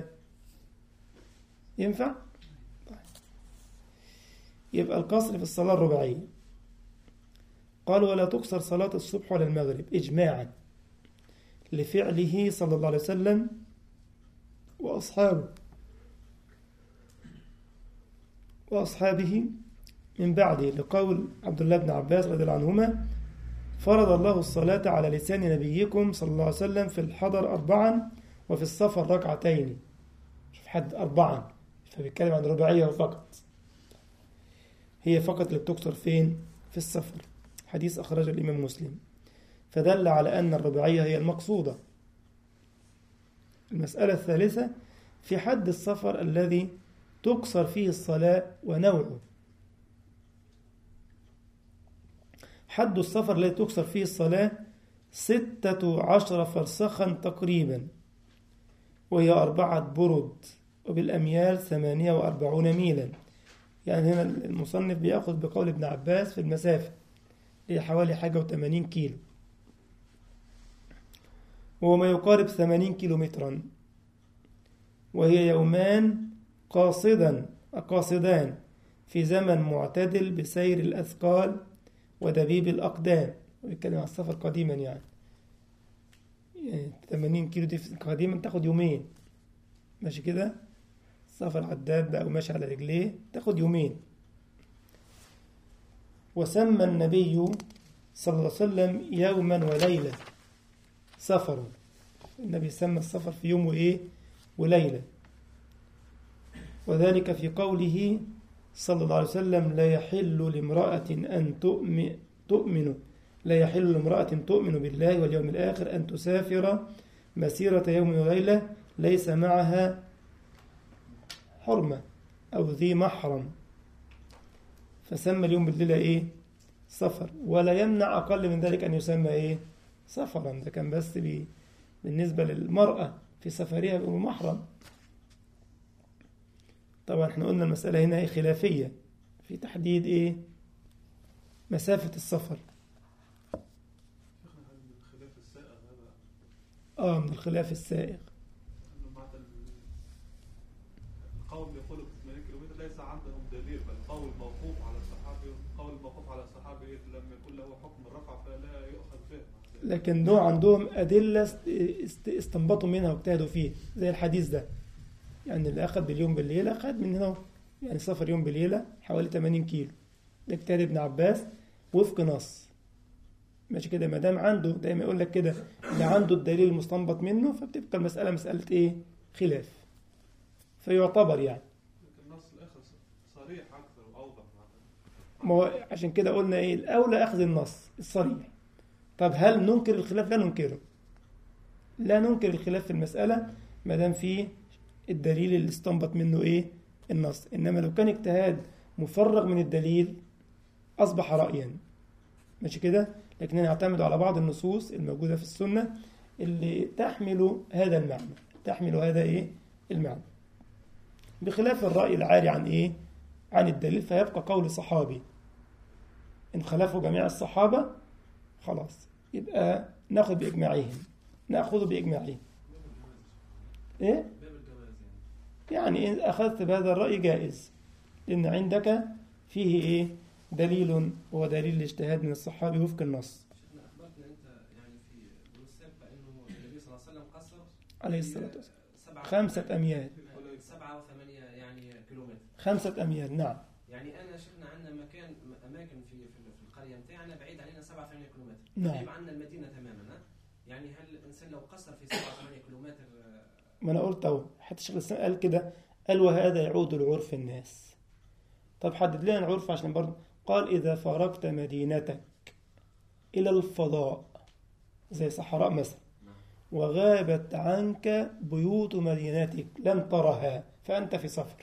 ينفع طيب. يبقى القصر في الصلاة الرباعية قال ولا تقصر صلاة الصبح ولا المغرب إجماعا لفعله صلى الله عليه وسلم وأصحابه وأصحابه من بعده لقول عبد الله بن عباس رضي الله عنهما فرض الله الصلاة على لسان نبيكم صلى الله عليه وسلم في الحضر أربعا وفي السفر ركعتين شوف حد أربعا فبيتكلم عن رباعية فقط هي فقط اللي بتكسر فين في السفر حديث أخرجه الإمام مسلم فدل على أن الرباعية هي المقصودة المسألة الثالثة في حد السفر الذي تقصر فيه الصلاة ونوعه حد السفر الذي تقصر فيه الصلاة ستة عشر فرسخا تقريبا وهي أربعة برد وبالأميال ثمانية وأربعون ميلا يعني هنا المصنف بيأخذ بقول ابن عباس في المسافة هي حوالي حاجة وثمانين كيلو وهو ما يقارب ثمانين كيلو مترا وهي يومان قاصدا قاصدان في زمن معتدل بسير الأثقال ودبيب الأقدام ويتكلم عن السفر قديما يعني يعني 80 كيلو دي قديما تاخد يومين ماشي كده سفر على الدابة أو ماشي على رجليه تاخد يومين وسمى النبي صلى الله عليه وسلم يوما وليلة سفر النبي سمى السفر في يوم وإيه وليلة وذلك في قوله صلى الله عليه وسلم لا يحل لامرأة أن تؤمن, تؤمن لا يحل لامرأة تؤمن بالله واليوم الآخر أن تسافر مسيرة يوم وليلة ليس معها حرمة أو ذي محرم فسمى اليوم بالليلة إيه سفر ولا يمنع أقل من ذلك أن يسمى إيه سفرا ده كان بس بي بالنسبة للمرأة في سفرها بمحرم طبعا احنا قلنا المسألة هنا هي خلافية في تحديد ايه مسافة السفر شيخنا هل من خلاف السائغ هذا اه من الخلاف السائغ انه بعد ال- القول اللي يقول 80 كيلومتر ليس عندهم دليل بل قول موقوف على الصحابي قول موقوف على الصحابي لم يكن له حكم الرفع فلا يؤخذ به لكن دول عندهم أدلة است- است- استنبطوا منها واجتهدوا فيه زي الحديث ده يعني اللي أخذ باليوم بالليلة أخذ من هنا يعني سفر يوم بالليلة حوالي 80 كيلو ده اجتهاد ابن عباس وفق نص ماشي كده ما دام عنده دايما يقول لك كده اللي عنده الدليل المستنبط منه فبتبقى المسألة مسألة إيه؟ خلاف فيعتبر يعني لكن النص الاخر ص- صريح اكثر واوضح معناته ما هو عشان كده قلنا ايه الاولى اخذ النص الصريح طب هل ننكر الخلاف لا ننكره لا ننكر الخلاف في المسألة ما دام في الدليل اللي استنبط منه ايه النص انما لو كان اجتهاد مفرغ من الدليل اصبح رأيا ماشي كده لكن نعتمد على بعض النصوص الموجودة في السنة اللي تحمل هذا المعنى تحمل هذا ايه المعنى بخلاف الرأي العاري عن ايه عن الدليل فيبقى قول صحابي إن خالفوا جميع الصحابة خلاص يبقى ناخذ بإجماعهم نأخذ بإجماعهم إيه؟ باب الجواز يعني يعني إن أخذت بهذا الرأي جائز لأن عندك فيه إيه؟ دليل ودليل الاجتهاد من الصحابي وفق النص شيخنا اخبرتنا انت يعني في دروس سابقه انه النبي صلى الله عليه وسلم قصر عليه الصلاة والسلام سبعة خمسة أميال سبعة وثمانية يعني كيلومتر خمسة أميال نعم يعني انا شفنا عندنا مكان اماكن في في في القريه بتاعنا بعيد علينا 7 8 كيلومتر نعم. قريب عنا المدينه تماما ها؟ يعني هل الانسان لو قصر في 7 8 كيلومتر آه، ما أنا قلت أهو حتى الشيخ الإسلام قال كده قال وهذا يعود لعرف الناس طب حدد لنا العرف عشان برضه قال إذا فارقت مدينتك إلى الفضاء زي صحراء مثلا وغابت عنك بيوت مدينتك لم ترها فأنت في سفر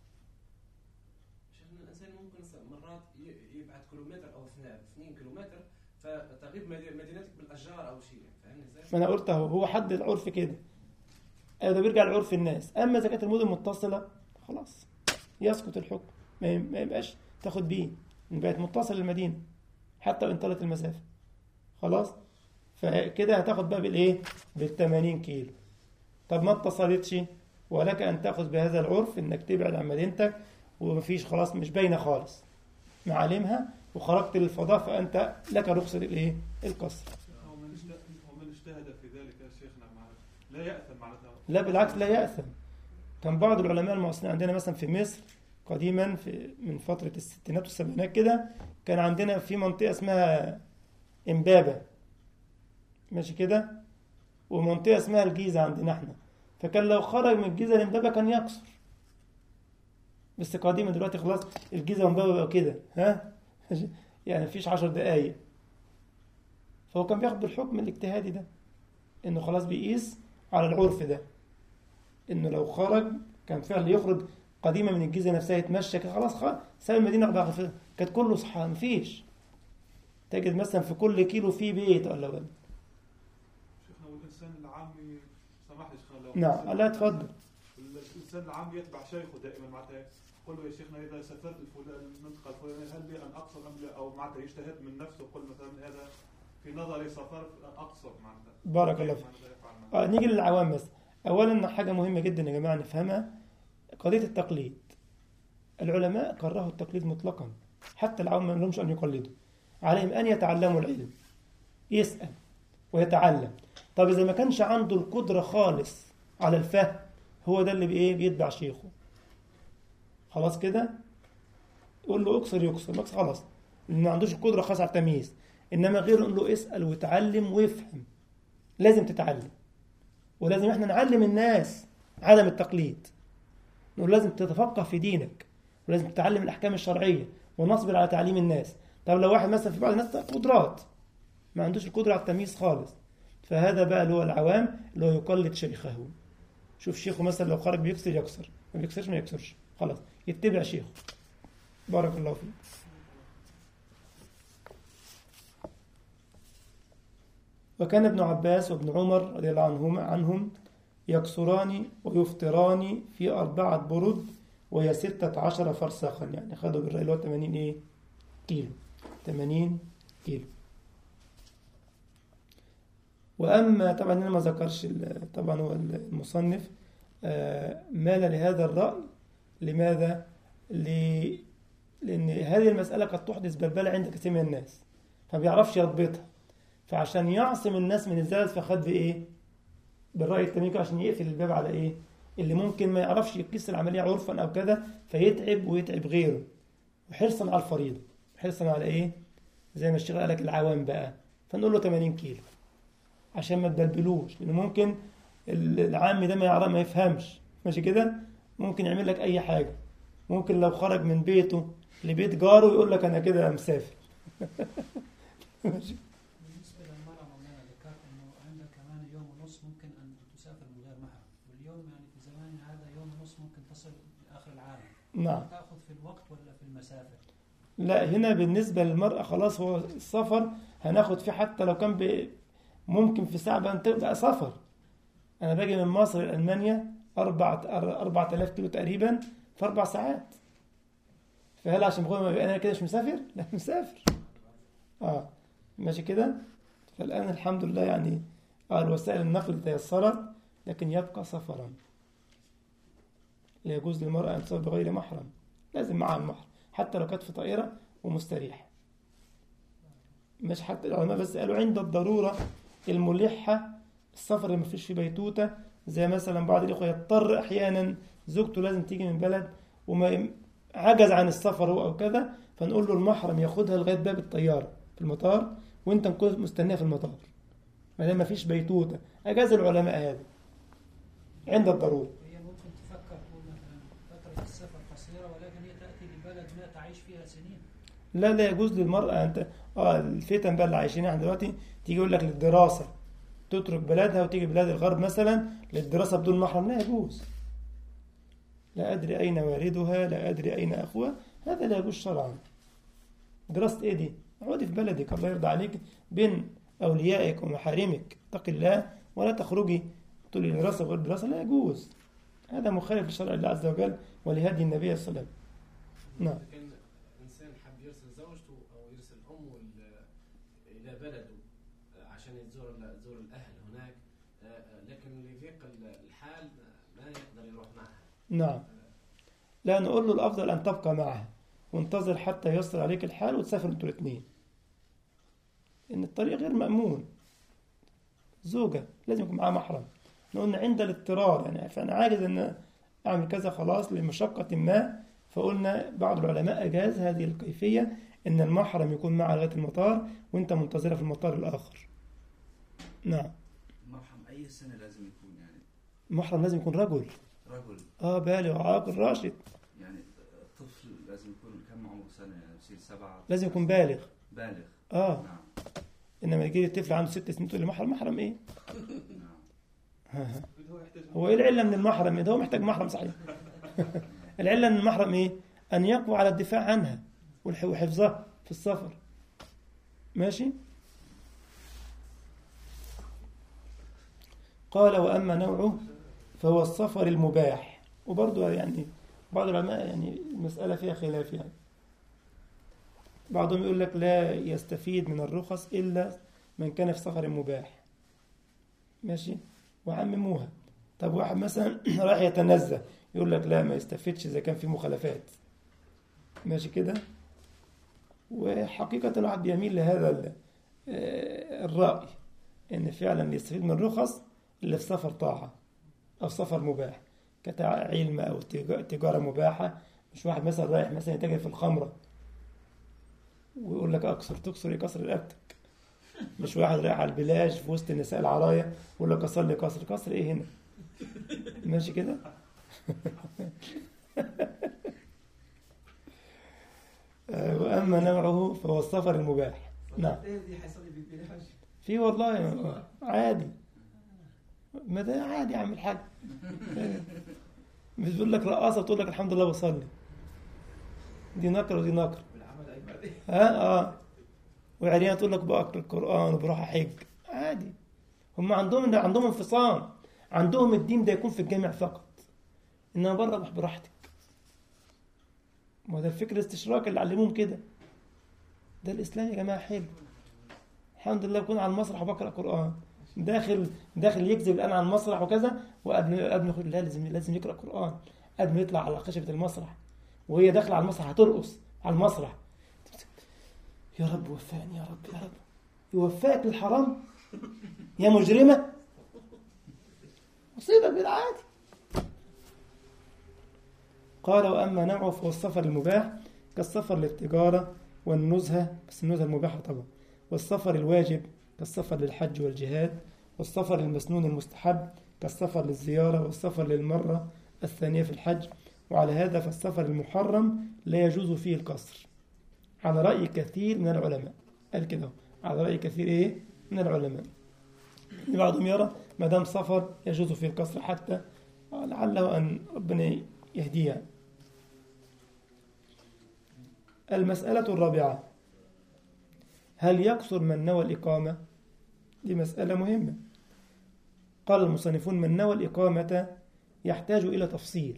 شفنا الانسان ممكن س- مرات ي- يبعد كيلومتر او 2 كيلومتر فتغيب مدي- مدينتك بالاشجار او شيء فاهمني ازاي؟ ما أنا قلت أهو هو حدد العرف كده أيوة ده بيرجع لعرف الناس أما إذا كانت المدن متصلة خلاص يسقط الحكم ما ي- ما يبقاش تاخد بيه إن بقت متصلة المدينة حتى وإن طالت المسافة خلاص فكده هتاخد بقى بالايه بال 80 كيلو طب ما اتصلتش ولك ان تاخذ بهذا العرف انك تبعد عن مدينتك ومفيش خلاص مش باينه خالص معالمها وخرجت للفضاء فانت لك رخصه الايه القصر هو من اجتهد هو من اجتهد في ذلك يا شيخنا معناته لا يأثم معناتها لا بالعكس لا يأثم كان بعض العلماء المعاصرين عندنا مثلا في مصر قديما في من فترة الستينات والسبعينات كده كان عندنا في منطقة اسمها إمبابة ماشي كده ومنطقة اسمها الجيزة عندنا احنا فكان لو خرج من الجيزة لإمبابة كان يقصر بس قديما دلوقتي خلاص الجيزة وإمبابة بقوا كده ها يعني مفيش عشر دقايق فهو كان بياخد بالحكم الاجتهادي ده انه خلاص بيقيس على العرف ده انه لو خرج كان فعلا يخرج قديما من الجيزه نفسها يتمشى كده خلاص خلاص ساب المدينه بقى خلاص. كانت كله صحراء مفيش تجد مثلا في كل كيلو في بيت ولا ولا شيخنا والانسان العامي سامح لي شيخنا لو نعم لا اتفضل الانسان العامي يتبع شيخه دائما معناتها يقول له يا شيخنا اذا سافرت الفلان المنطقه الفلانيه هل لي ان اقصر ام لا او معناتها يجتهد من نفسه يقول مثلا هذا في نظري سفر اقصر معناتها بارك الله فيك معناتها يفعل معناتها. آه نيجي للعوام بس اولا حاجه مهمه جدا يا جماعه نفهمها قضيه التقليد العلماء كرهوا التقليد مطلقا حتى العوام ما لهمش ان يقلدوا عليهم ان يتعلموا العلم يسال ويتعلم طب اذا ما كانش عنده القدره خالص على الفهم هو ده اللي بايه بيتبع شيخه خلاص كده يقول له اكسر يكسر بس خلاص لأن ما عندوش القدره خاصه على التمييز انما غيره يقول له اسال وتعلم وافهم لازم تتعلم ولازم احنا نعلم الناس عدم التقليد نقول لازم تتفقه في دينك ولازم تتعلم الاحكام الشرعيه ونصبر على تعليم الناس طب لو واحد مثلا في بعض الناس قدرات ما عندوش القدره على التمييز خالص فهذا بقى اللي هو العوام اللي هو يقلد شيخه شوف شيخه مثلا لو خرج بيكسر يكسر ما بيكسرش ما يكسرش خلاص يتبع شيخه بارك الله فيك وكان ابن عباس وابن عمر رضي الله عنهما عنهم يكسران ويفطران في أربعة برد وهي ستة عشر فرسخا يعني خدوا بالرأي اللي هو 80 إيه كيلو 80 كيلو وأما طبعا أنا ما ذكرش ال- طبعا هو المصنف آه، مال لهذا الرأي لماذا؟ ل- لأن هذه المسألة قد تحدث بلبلة عند كثير من الناس فما بيعرفش يضبطها فعشان يعصم الناس من الزلل فخد بإيه؟ بالرأي التميكي عشان يقفل الباب على إيه؟ اللي ممكن ما يعرفش يقيس العملية عرفا أو كذا فيتعب ويتعب غيره وحرصا على الفريضة حرصا على إيه؟ زي ما الشيخ قال لك العوام بقى فنقول له 80 كيلو عشان ما تبلبلوش لأن ممكن ال- العام ده ما يعرف ما يفهمش ماشي كده ممكن يعمل لك أي حاجة ممكن لو خرج من بيته لبيت جاره يقول لك أنا كده مسافر ماشي بالنسبة للمرأة مولانا ذكرت انه عندها كمان يوم ونص ممكن ان تسافر من غير محرم واليوم يعني في زماننا هذا يوم ونص ممكن تصل لاخر العالم نعم تاخذ في الوقت ولا في المسافة؟ لا هنا بالنسبة للمرأة خلاص هو السفر هناخد فيه حتى لو كان ب... ممكن في ساعة بقى تبقى سفر أنا باجي من مصر لألمانيا أربعة أربعة آلاف كيلو تقريبا في أربع ساعات فهل عشان بقول أنا كده مش مسافر؟ لا مسافر اه ماشي كده فالآن الحمد لله يعني آه الوسائل النقل تيسرت لكن يبقى سفرا لا يجوز للمرأة أن تسافر بغير محرم لازم معها المحرم حتى لو كانت في طائرة ومستريحة مش حتى العلماء بس قالوا عند الضرورة الملحة السفر اللي مفيش فيه بيتوتة زي مثلا بعض الإخوة يضطر أحيانا زوجته لازم تيجي من بلد وما عجز عن السفر هو أو كذا فنقول له المحرم ياخدها لغاية باب الطيارة في المطار وأنت نكون مستنيها في المطار ما دام مفيش بيتوتة أجاز العلماء هذا عند الضرورة هي ممكن تفكر تقول مثلا فترة السفر قصيرة ولكن هي تأتي لبلد ما تعيش فيها سنين لا لا يجوز للمرأة أنت اه الفتن بقى اللي عايشين احنا دلوقتي تيجي يقول لك للدراسة تترك بلادها وتيجي بلاد الغرب مثلا للدراسة بدون محرم لا يجوز لا أدري أين والدها لا أدري أين أخوها هذا لا يجوز شرعا دراسة إيه دي؟ اقعدي في بلدك الله يرضى عليك بين أوليائك ومحارمك اتق الله ولا تخرجي تقولي دراسة غير دراسة لا يجوز هذا مخالف لشرع الله عز وجل ولهدي النبي صلى الله عليه وسلم نعم إذا كان انسان حب يرسل زوجته او يرسل امه ل- الى بلده آه، عشان يزور ال- يزور الاهل هناك آه، آه، لكن لضيق ال- الحال ما يقدر يروح معها نعم لا نقول له الأفضل أن تبقى معها وانتظر حتى يصل عليك الحال وتسافر انتوا الاثنين إن الطريق غير مأمون زوجة لازم يكون معاها محرم احنا قلنا عند الاضطرار يعني فأنا عاجز أن أعمل كذا خلاص لمشقة ما فقلنا بعض العلماء أجاز هذه الكيفية إن المحرم يكون معها لغاية المطار وأنت منتظرة في المطار الآخر نعم مرحم أي سنة لازم يكون يعني المحرم لازم يكون رجل رجل آه بالغ عاقل راشد يعني طفل لازم يكون كم عمره سنة يعني بصير سبعة لازم يكون بالغ بالغ آه نعم انما يجي لي الطفل عنده ست سنين تقول لي محرم محرم ايه؟ نعم هو يحتاج هو ايه العله من المحرم؟ ده هو محتاج محرم صحيح. العله من المحرم ايه؟ ان يقوى على الدفاع عنها والح- وحفظها في السفر. ماشي؟ قال واما نوعه فهو السفر المباح وبرضه يعني بعض العلماء يعني المساله فيها خلاف يعني. بعضهم يقول لك لا يستفيد من الرخص الا من كان في سفر مباح. ماشي؟ وعمموها طب واحد مثلا رايح يتنزه يقول لك لا ما يستفدش اذا كان في مخالفات ماشي كده وحقيقة الواحد بيميل لهذا ال- آه، الرأي ان فعلا يستفيد من الرخص اللي في سفر طاعة او سفر مباح كعلم او تجا- تجارة مباحة مش واحد مثلا رايح مثلا يتاجر في الخمرة ويقول لك اكسر تكسر ايه كسر رقبتك مش واحد رايح على البلاج في وسط النساء العرايا ويقول لك كسر لي كسر كسر ايه هنا ماشي كده آه، واما نوعه فهو السفر المباح نعم دي حيصلي بالحج في والله عادي ما ده عادي يا عم الحاج مش بتقول لك رقاصه تقول لك الحمد لله بصلي دي نكره ودي نكره بالعمل عبادي ها اه وعريان تقول لك بقرا القران وبروح احج عادي هم عندهم عندهم انفصام عندهم الدين ده يكون في الجامع فقط انما بره روح براحتك ما ده الفكر الاستشراقي اللي علموهم كده ده الاسلام يا جماعه حلو الحمد لله بكون على المسرح وبقرا قران داخل داخل يكذب الان على المسرح وكذا وقبل قبل ما يخرج لا لازم لازم يقرا قران قبل ما يطلع على خشبه المسرح وهي داخله على المسرح هترقص على المسرح يا رب وفقني يا رب يا رب يوفقك للحرام يا مجرمة مصيبة بالعادي قال وأما نوعه فهو السفر المباح كالسفر للتجارة والنزهة بس النزهة المباحة طبعا والسفر الواجب كالسفر للحج والجهاد والسفر المسنون المستحب كالسفر للزيارة والسفر للمرة الثانية في الحج وعلى هذا فالسفر المحرم لا يجوز فيه القصر على رأي كثير من العلماء قال كده على رأي كثير إيه من العلماء بعضهم يرى ما دام سفر يجوز فيه القصر حتى لعله أن ربنا يهديها المسألة الرابعة هل يقصر من نوى الإقامة؟ دي مسألة مهمة قال المصنفون من نوى الإقامة يحتاج إلى تفصيل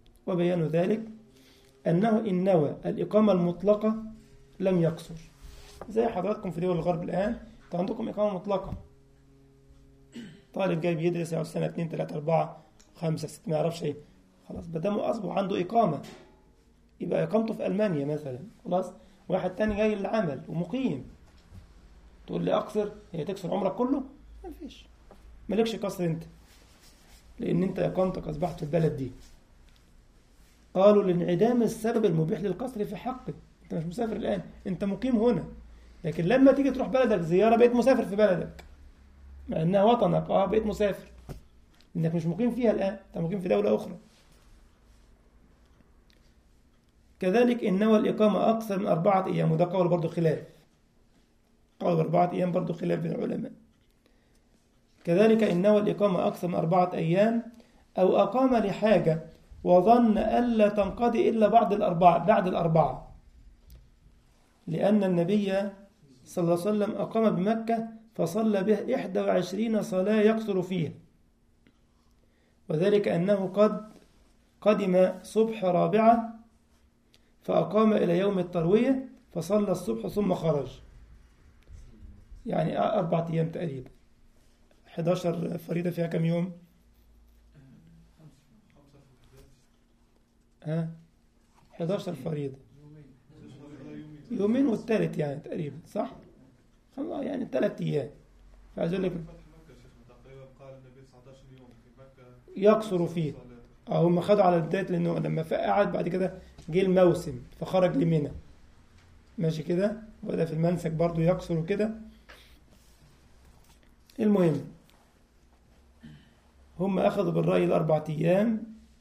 وبيان ذلك أنه إن نوى الإقامة المطلقة لم يقصر زي حضراتكم في دول الغرب الآن انتوا عندكم إقامة مطلقة طالب جاي بيدرس يقعد سنة 2 3 4 5 6 ما يعرفش ايه خلاص ما دام أصبح عنده إقامة يبقى إقامته في ألمانيا مثلا خلاص واحد تاني جاي للعمل ومقيم تقول لي أقصر هي تكسر عمرك كله؟ ما فيش مالكش قصر أنت لأن أنت إقامتك أصبحت في البلد دي قالوا لانعدام السبب المبيح للقصر في حقك أنت مش مسافر الآن أنت مقيم هنا لكن لما تيجي تروح بلدك زيارة بقيت مسافر في بلدك مع إنها وطنك أه بقيت مسافر إنك مش مقيم فيها الآن أنت مقيم في دولة أخرى كذلك إن نوى الإقامة أكثر من أربعة أيام وده قول برضه خلاف قول بأربعة أيام برضه خلاف بين العلماء كذلك إن نوى الإقامة أكثر من أربعة أيام أو أقام لحاجة وظن ألا تنقضي إلا بعد الأربعة بعد الأربعة لأن النبي صلى الله عليه وسلم أقام بمكة فصلى به إحدى وعشرين صلاة يقصر فيها وذلك أنه قد قدم صبح رابعة فأقام إلى يوم التروية فصلى الصبح ثم خرج يعني أربعة أيام تقريبا 11 فريضة فيها كم يوم؟ ها 11 فريضة يومين والثالث يعني تقريبا صح؟ خلاص يعني ثلاث أيام فعايز أقول لك فتح مكة يا شيخنا تقريبا قال النبي 19 يوم في مكة يقصر فيه اه هم خدوا على البداية لأنه لما قعد بعد كده جه الموسم فخرج لمنى ماشي كده وبدأ في المنسك برضو يقصر وكده المهم هم أخذوا بالرأي الأربعة أيام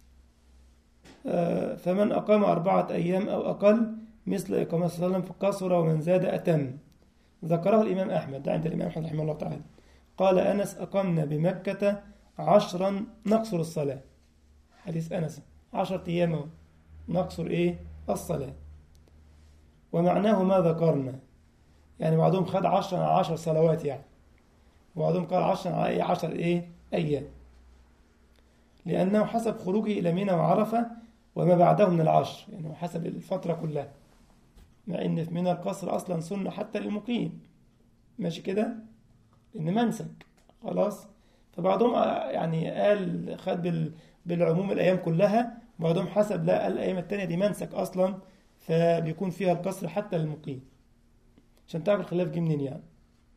آه، فمن أقام أربعة أيام أو أقل مثل إقامة صلى الله عليه وسلم فقصر ومن زاد أتم ذكره الإمام أحمد ده عند الإمام أحمد رحمه الله تعالى قال أنس أقمنا بمكة عشرا نقصر الصلاة حديث أنس عشرة أيام أهو. نقصر إيه الصلاة ومعناه ما ذكرنا يعني بعضهم خد عشرا على عشر صلوات يعني وبعضهم قال عشرا على إيه عشر إيه أيام لأنه حسب خروجه إلى منى وعرفة وما بعده من العشر يعني حسب الفترة كلها مع إن في منى القصر أصلا سنة حتى للمقيم ماشي كده إن منسك خلاص فبعضهم يعني قال خد بال بالعموم الأيام كلها وبعضهم حسب لا قال الأيام التانية دي منسك أصلا فبيكون فيها القصر حتى للمقيم عشان تعرف الخلاف جه منين يعني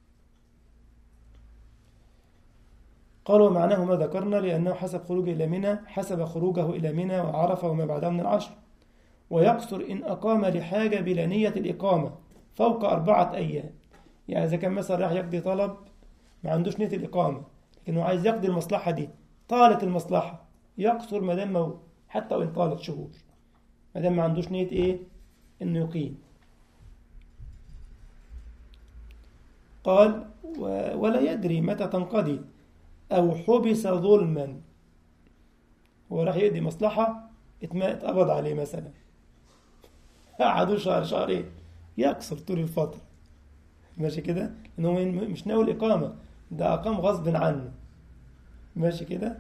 قال ومعناه ما ذكرنا لأنه حسب خروجه إلى منى حسب خروجه إلى منى وعرفه وما بعده من العشر ويقصر إن أقام لحاجة بلا نية الإقامة فوق أربعة أيام يعني إذا كان مثلا راح يقضي طلب ما عندوش نية الإقامة لكنه عايز يقضي المصلحة دي طالت المصلحة يقصر ما دام مو- حتى وإن طالت شهور ما دام ما عندوش نية إيه إنه يقيم قال و- ولا يدري متى تنقضي أو حبس ظلما هو راح يقضي مصلحة اتما- اتقبض عليه مثلا قعدوا شهر شهرين يقصر طول الفترة ماشي كده لأنه م- مش ناوي الإقامة ده أقام غصب عنه ماشي كده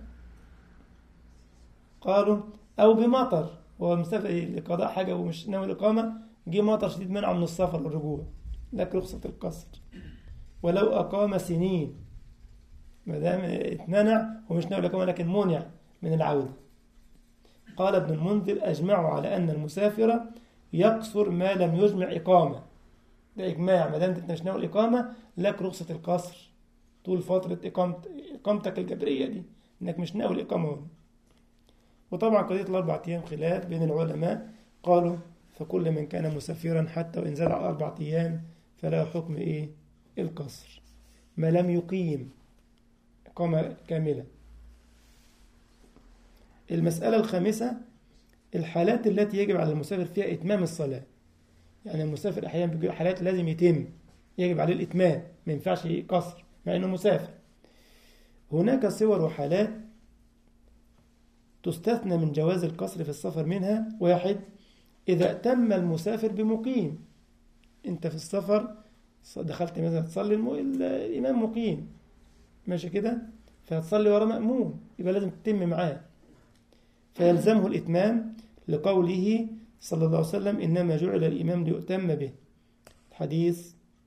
قالوا أو بمطر هو مسافر لقضاء حاجة ومش ناوي الإقامة جه مطر شديد منعه من السفر والرجوع لك رخصة القصر ولو أقام سنين ما دام اتمنع ومش ناوي الإقامة لكن منع من العودة قال ابن المنذر أجمعوا على أن المسافر يقصر ما لم يجمع إقامة ده إجماع ما دام أنت مش ناوي الإقامة لك رخصة القصر طول فترة إقامت إقامتك الجبرية دي إنك مش ناوي الإقامة هنا وطبعا قضية الأربع أيام خلاف بين العلماء قالوا فكل من كان مسافرا حتى وإن زاد على أربع أيام فلا حكم إيه القصر ما لم يقيم إقامة كاملة المسألة الخامسة الحالات التي يجب على المسافر فيها إتمام الصلاة يعني المسافر أحيانا بيجي حالات لازم يتم يجب عليه الإتمام ما ينفعش قصر مع إنه مسافر هناك صور وحالات تستثنى من جواز القصر في السفر منها واحد إذا تم المسافر بمقيم أنت في السفر دخلت مثلا تصلي الم... الإمام مقيم ماشي كده فهتصلي ورا مأموم يبقى لازم تتم معاه فيلزمه الإتمام لقوله صلى الله عليه وسلم إنما جعل الإمام ليؤتم به حديث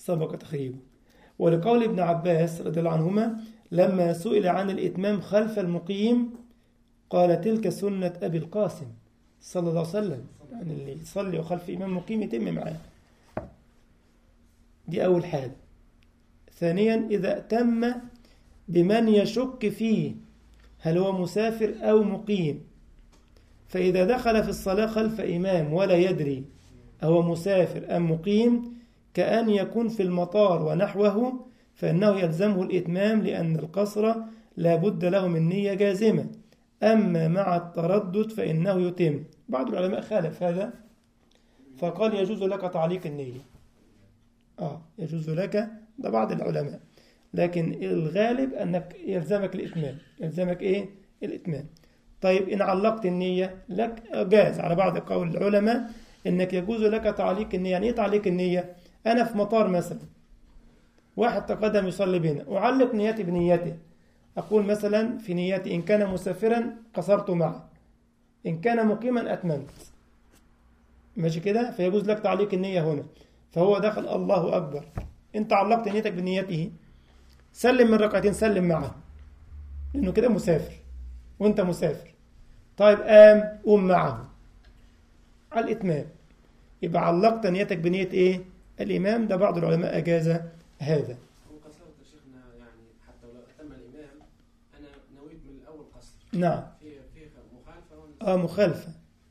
سبق تخريبه ولقول ابن عباس رضي الله عنهما لما سئل عن الإتمام خلف المقيم قال تلك سنة أبي القاسم صلى الله عليه وسلم يعني اللي يصلي وخلف إمام مقيم يتم معاه دي أول حاجة ثانيا إذا أتم بمن يشك فيه هل هو مسافر أو مقيم فإذا دخل في الصلاة خلف إمام ولا يدري أهو مسافر أم مقيم كأن يكون في المطار ونحوه فإنه يلزمه الإتمام لأن القصر لا بد له من نية جازمة أما مع التردد فإنه يتم بعض العلماء خالف هذا فقال يجوز لك تعليق النية آه يجوز لك ده بعض العلماء لكن الغالب أنك يلزمك الإتمام يلزمك إيه الإتمام طيب إن علقت النية لك جاز على بعض قول العلماء إنك يجوز لك تعليق النية يعني إيه تعليق النية أنا في مطار مثلا واحد تقدم يصلي بنا أعلق نيتي بنيته أقول مثلا في نيتي إن كان مسافرا قصرت معه إن كان مقيما أتممت ماشي كده فيجوز لك تعليق النية هنا فهو دخل الله أكبر أنت علقت نيتك بنيته سلم من ركعتين سلم معه لأنه كده مسافر وأنت مسافر طيب قام قوم معه على الإتمام يبقى علقت نيتك بنية إيه؟ الإمام ده بعض العلماء أجاز هذا هو قصرت يا شيخنا يعني حتى ولو أتم الإمام أنا نويت من الأول قصر نعم في في مخالفة ولا آه مخالفة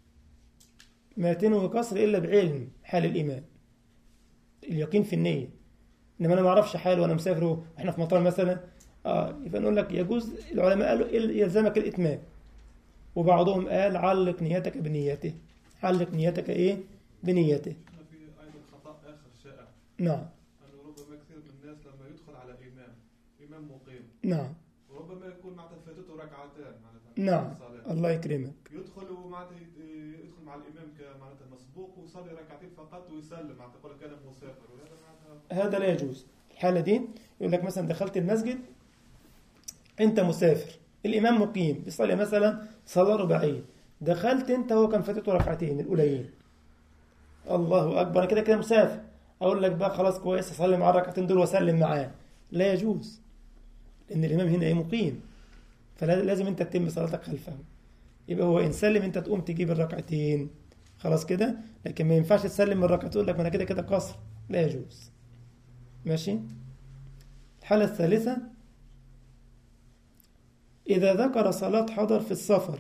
ما تنوي قصر إلا بعلم حال الإمام اليقين في النية إنما أنا ما أعرفش حال وأنا مسافر وإحنا في مطار مثلا آه يبقى نقول لك يجوز العلماء قالوا إل- يلزمك الإتمام وبعضهم قال علق نيتك بنيته علق نيتك إيه بنيته هنا في ايضا خطا اخر شائع نعم انه ربما كثير من الناس لما يدخل على امام امام مقيم نعم وربما يكون معناتها فاتته ركعتان معناتها نعم. في الصلاة. الله يكرمك يدخل ومعناتها يت- يدخل مع الامام كمعناتها مسبوق ويصلي ركعتين فقط ويسلم معناتها يقول لك انا مسافر وهذا معناتها هذا لا يجوز الحالة دي يقول لك مثلا دخلت المسجد أنت مسافر الإمام مقيم بيصلي مثلا صلاة رباعية دخلت أنت هو كان فاتته ركعتين الأولين الله أكبر أنا كده كده مسافر أقول لك بقى خلاص كويس أصلي معاه الركعتين دول وأسلم معاه لا يجوز لأن الإمام هنا إيه مقيم فلازم أنت تتم صلاتك خلفه يبقى هو إن سلم أنت تقوم تجيب الركعتين خلاص كده لكن ما ينفعش تسلم من الركعتين تقول لك ما أنا كده كده قصر لا يجوز ماشي الحالة الثالثة إذا ذكر صلاة حضر في السفر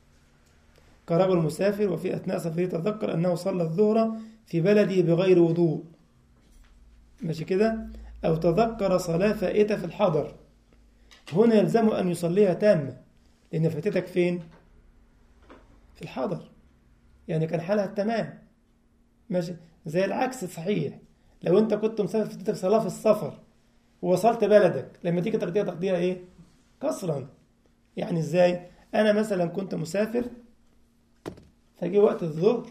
كرجل مسافر وفي أثناء سفره تذكر أنه صلى الظهر في بلده بغير وضوء ماشي كده أو تذكر صلاة فائتة في الحضر هنا يلزمه أن يصليها تامة لأن فاتتك فين؟ في الحضر يعني كان حالها التمام ماشي زي العكس صحيح لو انت كنت مسافر فاتتك صلاه في السفر ووصلت بلدك لما تيجي تقضيها تقضيها ايه قصرا يعني ازاي انا مثلا كنت مسافر فجي وقت الظهر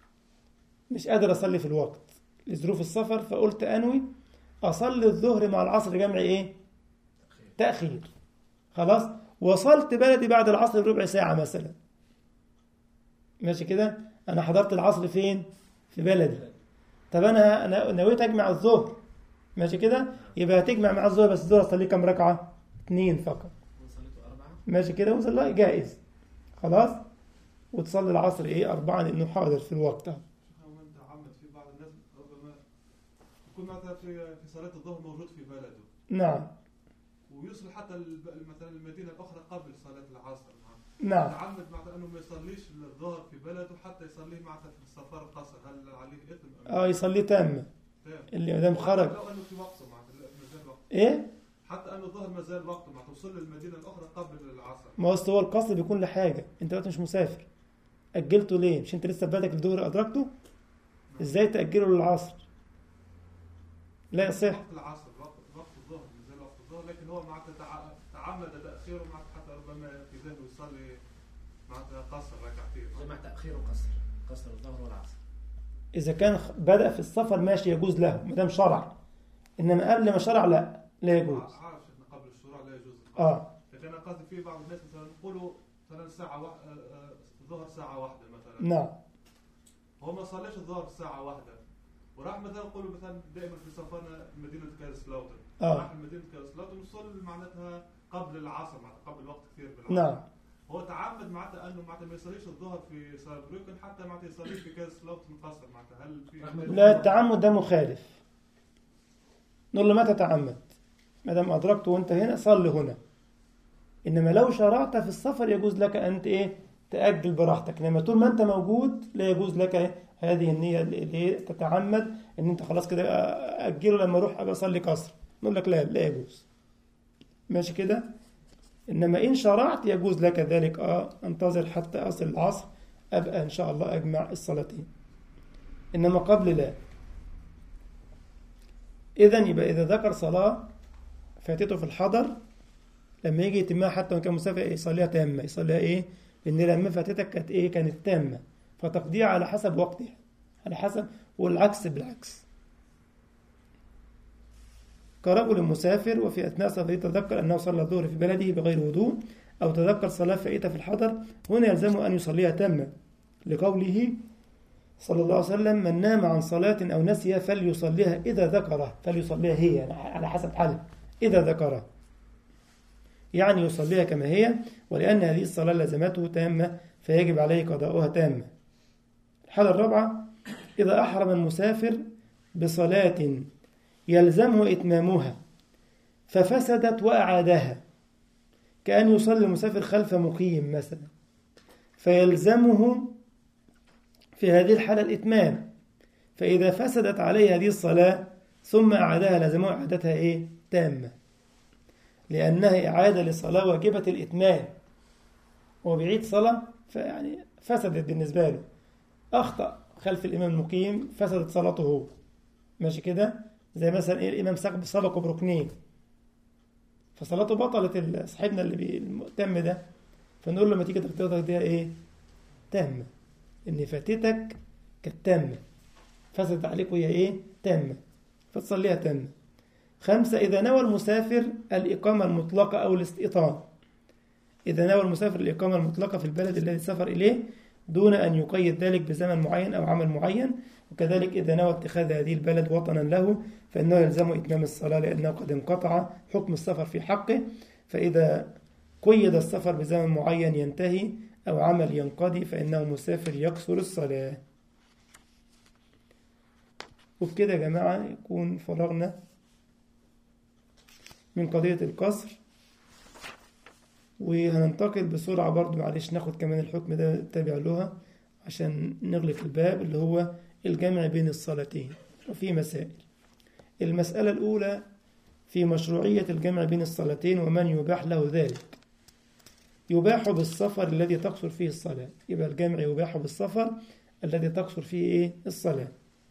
مش قادر اصلي في الوقت لظروف السفر فقلت انوي اصلي الظهر مع العصر جمع ايه تاخير خلاص وصلت بلدي بعد العصر بربع ساعه مثلا ماشي كده انا حضرت العصر فين في بلدي طب انا انا نويت اجمع الظهر ماشي كده يبقى هتجمع مع الظهر بس الظهر اصلي كام ركعه اثنين فقط وصليته أربعة ماشي كده وصلي جائز خلاص وتصلي العصر ايه اربعه لانه حاضر في الوقت هو انت عمد في بعض الناس ربما يكون مثلا في في صلاه الظهر موجود في بلده نعم ويوصل حتى الب- مثلا المدينه الاخرى قبل صلاه العصر نعم تعمد معناتها انه ما يصليش الظهر في بلده حتى يصليه معناتها في السفر قصر هل عليه اثم ام اه يصلي تامه تام؟ اللي مادام خرج لو انه في وقته معناتها لا، ما زال وقت ايه حتى انه الظهر ما زال وقته معناتها وصل للمدينه الاخرى قبل العصر ما اصل هو القصد بيكون لحاجه انت دلوقتي مش مسافر اجلته ليه مش انت لسه في بلدك الظهر ادركته ازاي تاجله للعصر لا يصح وقت العصر وقت وقت الظهر ما زال وقت الظهر لكن هو معناتها تع- تعمد تاخيره معناتها حتى ربما في ذهنه يصلي معناتها قصر ركعتين جمع تأخير وقصر قصر الظهر والعصر إذا كان خ- بدأ في السفر ماشي يجوز له ما دام شرع إنما قبل ما شرع لا لا يجوز عارف ان قبل الشروع لا يجوز آه لكن انا قصدي في بعض الناس مثلا يقولوا مثلا ساعه واحده الظهر ساعه واحده مثلا نعم هو ما صليش الظهر ساعه واحده وراح مثلا قولوا مثلا دائما في صفانا مدينه كارسلاوتن اه راح مدينه كارسلاوتن وصل معناتها قبل العصر معناتها قبل وقت كثير بالعصر نعم هو تعمد معناتها انه معناتها ما يصليش الظهر في ساربروكن حتى معناتها يصلي في كارسلاوتن قصر معناتها هل في لا التعمد ده مخالف نقول له متى تتعمد ما دام أدركته وأنت هنا صل هنا إنما لو شرعت في السفر يجوز لك أن إيه تأجل براحتك إنما طول ما أنت موجود لا يجوز لك هذه النية اللي هي تتعمد إن أنت خلاص كده أجله لما أروح أبقى أصلي قصر نقول لك لا لا يجوز ماشي كده إنما إن شرعت يجوز لك ذلك آه أنتظر حتى أصل العصر أبقى إن شاء الله أجمع الصلاتين إنما قبل لا إذا يبقى إذا ذكر صلاة فاتته في الحضر لما يجي يتمها حتى وان كان مسافر يصليها تامة يصليها إيه؟ لأن لما فاتتك كانت إيه؟ كانت تامة فتقضيها على حسب وقتها على حسب والعكس بالعكس كرجل مسافر وفي أثناء سفره يتذكر أنه صلى الظهر في بلده بغير وضوء أو تذكر صلاة فائتة في الحضر هنا يلزمه أن يصليها تامة لقوله صلى الله عليه وسلم من نام عن صلاة أو نسيها فليصليها إذا ذكره فليصليها هي يعني على حسب حالها إذا ذكره يعني يصليها كما هي ولأن هذه الصلاة لزمته تامة فيجب عليه قضاؤها تامة الحالة الرابعة إذا أحرم المسافر بصلاة يلزمه إتمامها ففسدت وأعادها كأن يصلي المسافر خلف مقيم مثلا فيلزمه في هذه الحالة الإتمام فإذا فسدت عليه هذه الصلاة ثم أعادها لزمه إعادتها إيه؟ تامة لأنها إعادة لصلاة واجبة الإتمام هو بيعيد صلاة فيعني فسدت بالنسبة له أخطأ خلف الإمام المقيم فسدت صلاته هو ماشي كده زي مثلا إيه الإمام سبق سبقه بركنين فصلاته بطلت صاحبنا اللي بيتم ده فنقول له لما تيجي تغتسل دي إيه تامة إن فاتتك كانت تامة فسدت عليك وهي إيه تامة فتصليها تامة خمسة إذا نوى المسافر الإقامة المطلقة أو الاستئطان إذا نوى المسافر الإقامة المطلقة في البلد الذي سافر إليه دون أن يقيد ذلك بزمن معين أو عمل معين وكذلك إذا نوى اتخاذ هذه البلد وطنا له فإنه يلزم إتمام الصلاة لأنه قد انقطع حكم السفر في حقه فإذا قيد السفر بزمن معين ينتهي أو عمل ينقضي فإنه مسافر يكسر الصلاة وبكده يا جماعة يكون فرغنا من قضية القصر وهننتقل بسرعة برضو معلش ناخد كمان الحكم ده تابع لها عشان نغلق الباب اللي هو الجمع بين الصلاتين وفي مسائل المسألة الأولى في مشروعية الجمع بين الصلاتين ومن يباح له ذلك يباح بالسفر الذي تقصر فيه الصلاة يبقى الجمع يباح بالسفر الذي تقصر فيه إيه الصلاة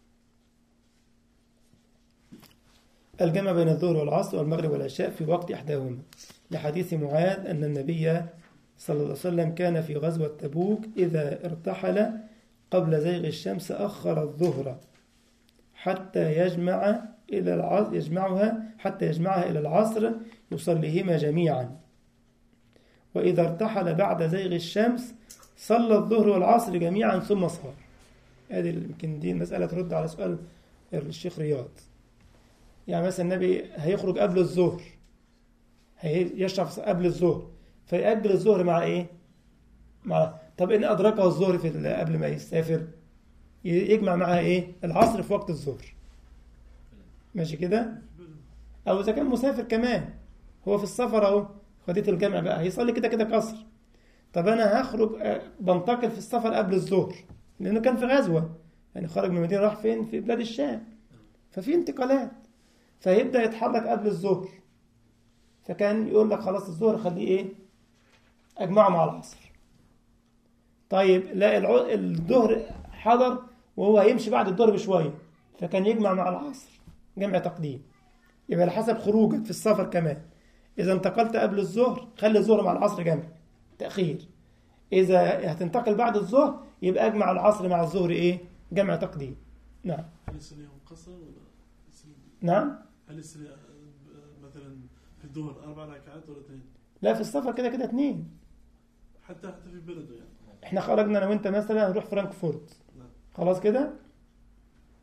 الجمع بين الظهر والعصر والمغرب والعشاء في وقت إحداهما لحديث معاذ أن النبي صلى الله عليه وسلم كان في غزوة تبوك إذا ارتحل قبل زيغ الشمس أخر الظهر حتى يجمع إلى العصر يجمعها حتى يجمعها إلى العصر يصليهما جميعا وإذا ارتحل بعد زيغ الشمس صلى الظهر والعصر جميعا ثم صار هذه يمكن دي المسألة ترد على سؤال الشيخ رياض يعني مثلا النبي هيخرج قبل الظهر هيشرف قبل الظهر فيأجل الظهر مع ايه؟ مع طب ان ادركه الظهر في قبل ما يسافر يجمع معها ايه؟ العصر في وقت الظهر ماشي كده؟ او اذا كان مسافر كمان هو في السفر اهو خديت الجامع بقى هيصلي كده كده قصر طب انا هخرج بنتقل في السفر قبل الظهر لانه كان في غزوه يعني خرج من المدينه راح فين؟ في بلاد الشام ففي انتقالات فيبدا يتحرك قبل الظهر فكان يقول لك خلاص الظهر خليه ايه اجمعه مع العصر طيب لا الظهر حضر وهو هيمشي بعد الظهر بشويه فكان يجمع مع العصر جمع تقديم يبقى على حسب خروجك في السفر كمان اذا انتقلت قبل الظهر خلي الظهر مع العصر جمع تاخير اذا هتنتقل بعد الظهر يبقى اجمع العصر مع الظهر ايه جمع تقديم نعم هل السنة منقصر ولا السنة- نعم هل السنة مثلا في الظهر أربع ركعات ولا اثنين؟ لا في السفر كده كده اتنين حتى حتى في بلده يعني احنا خرجنا انا وانت مثلا نروح فرانكفورت نعم. خلاص كده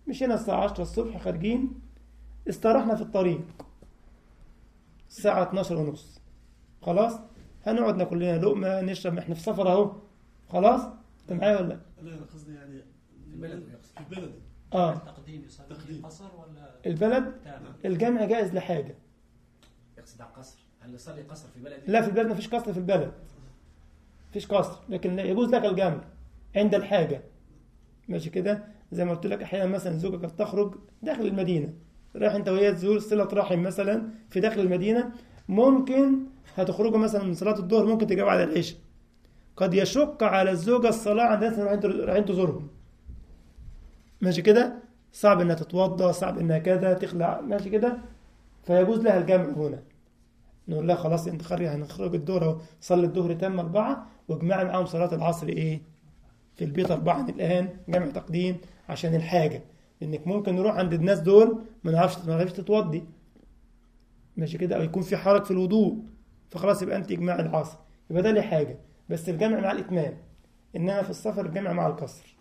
مشينا الساعة 10 الصبح خارجين استرحنا في الطريق الساعة 12 ونص خلاص هنقعد ناكل لنا لقمة نشرب احنا في سفر اهو خلاص انت معايا ولا لا؟ لا انا قصدي يعني في بلده يقصد في بلدي اه التقديم يصلي تقديم. قصر ولا البلد تابع؟ الجمع جائز لحاجة يقصد على قصر هل يصلي قصر في بلده؟ لا في البلد مفيش قصر في البلد مفيش قصر لكن لا يجوز لك الجمع عند الحاجة ماشي كده زي ما قلت لك احيانا مثلا زوجك قد تخرج داخل المدينة رايح انت وهي تزور صلة رحم مثلا في داخل المدينة ممكن هتخرجوا مثلا من صلاة الظهر ممكن تجوا على العشاء قد يشق على الزوجة الصلاة عند ناس رايحين رايحين تزورهم ماشي كده صعب انها تتوضا صعب انها كذا تخلع ماشي كده فيجوز لها الجمع هنا نقول لها خلاص انت خرج هنخرج الظهر اهو صلي الظهر تم أربعة واجمعي معاهم صلاة العصر إيه؟ في البيت أربعة من الآن جمع تقديم عشان الحاجة لأنك ممكن نروح عند الناس دول ما نعرفش ما نعرفش تتوضي ماشي كده أو يكون في حرج في الوضوء فخلاص يبقى أنت إجماع العصر يبقى ده ليه حاجة بس الجمع مع الإتمام إنما في السفر الجمع مع القصر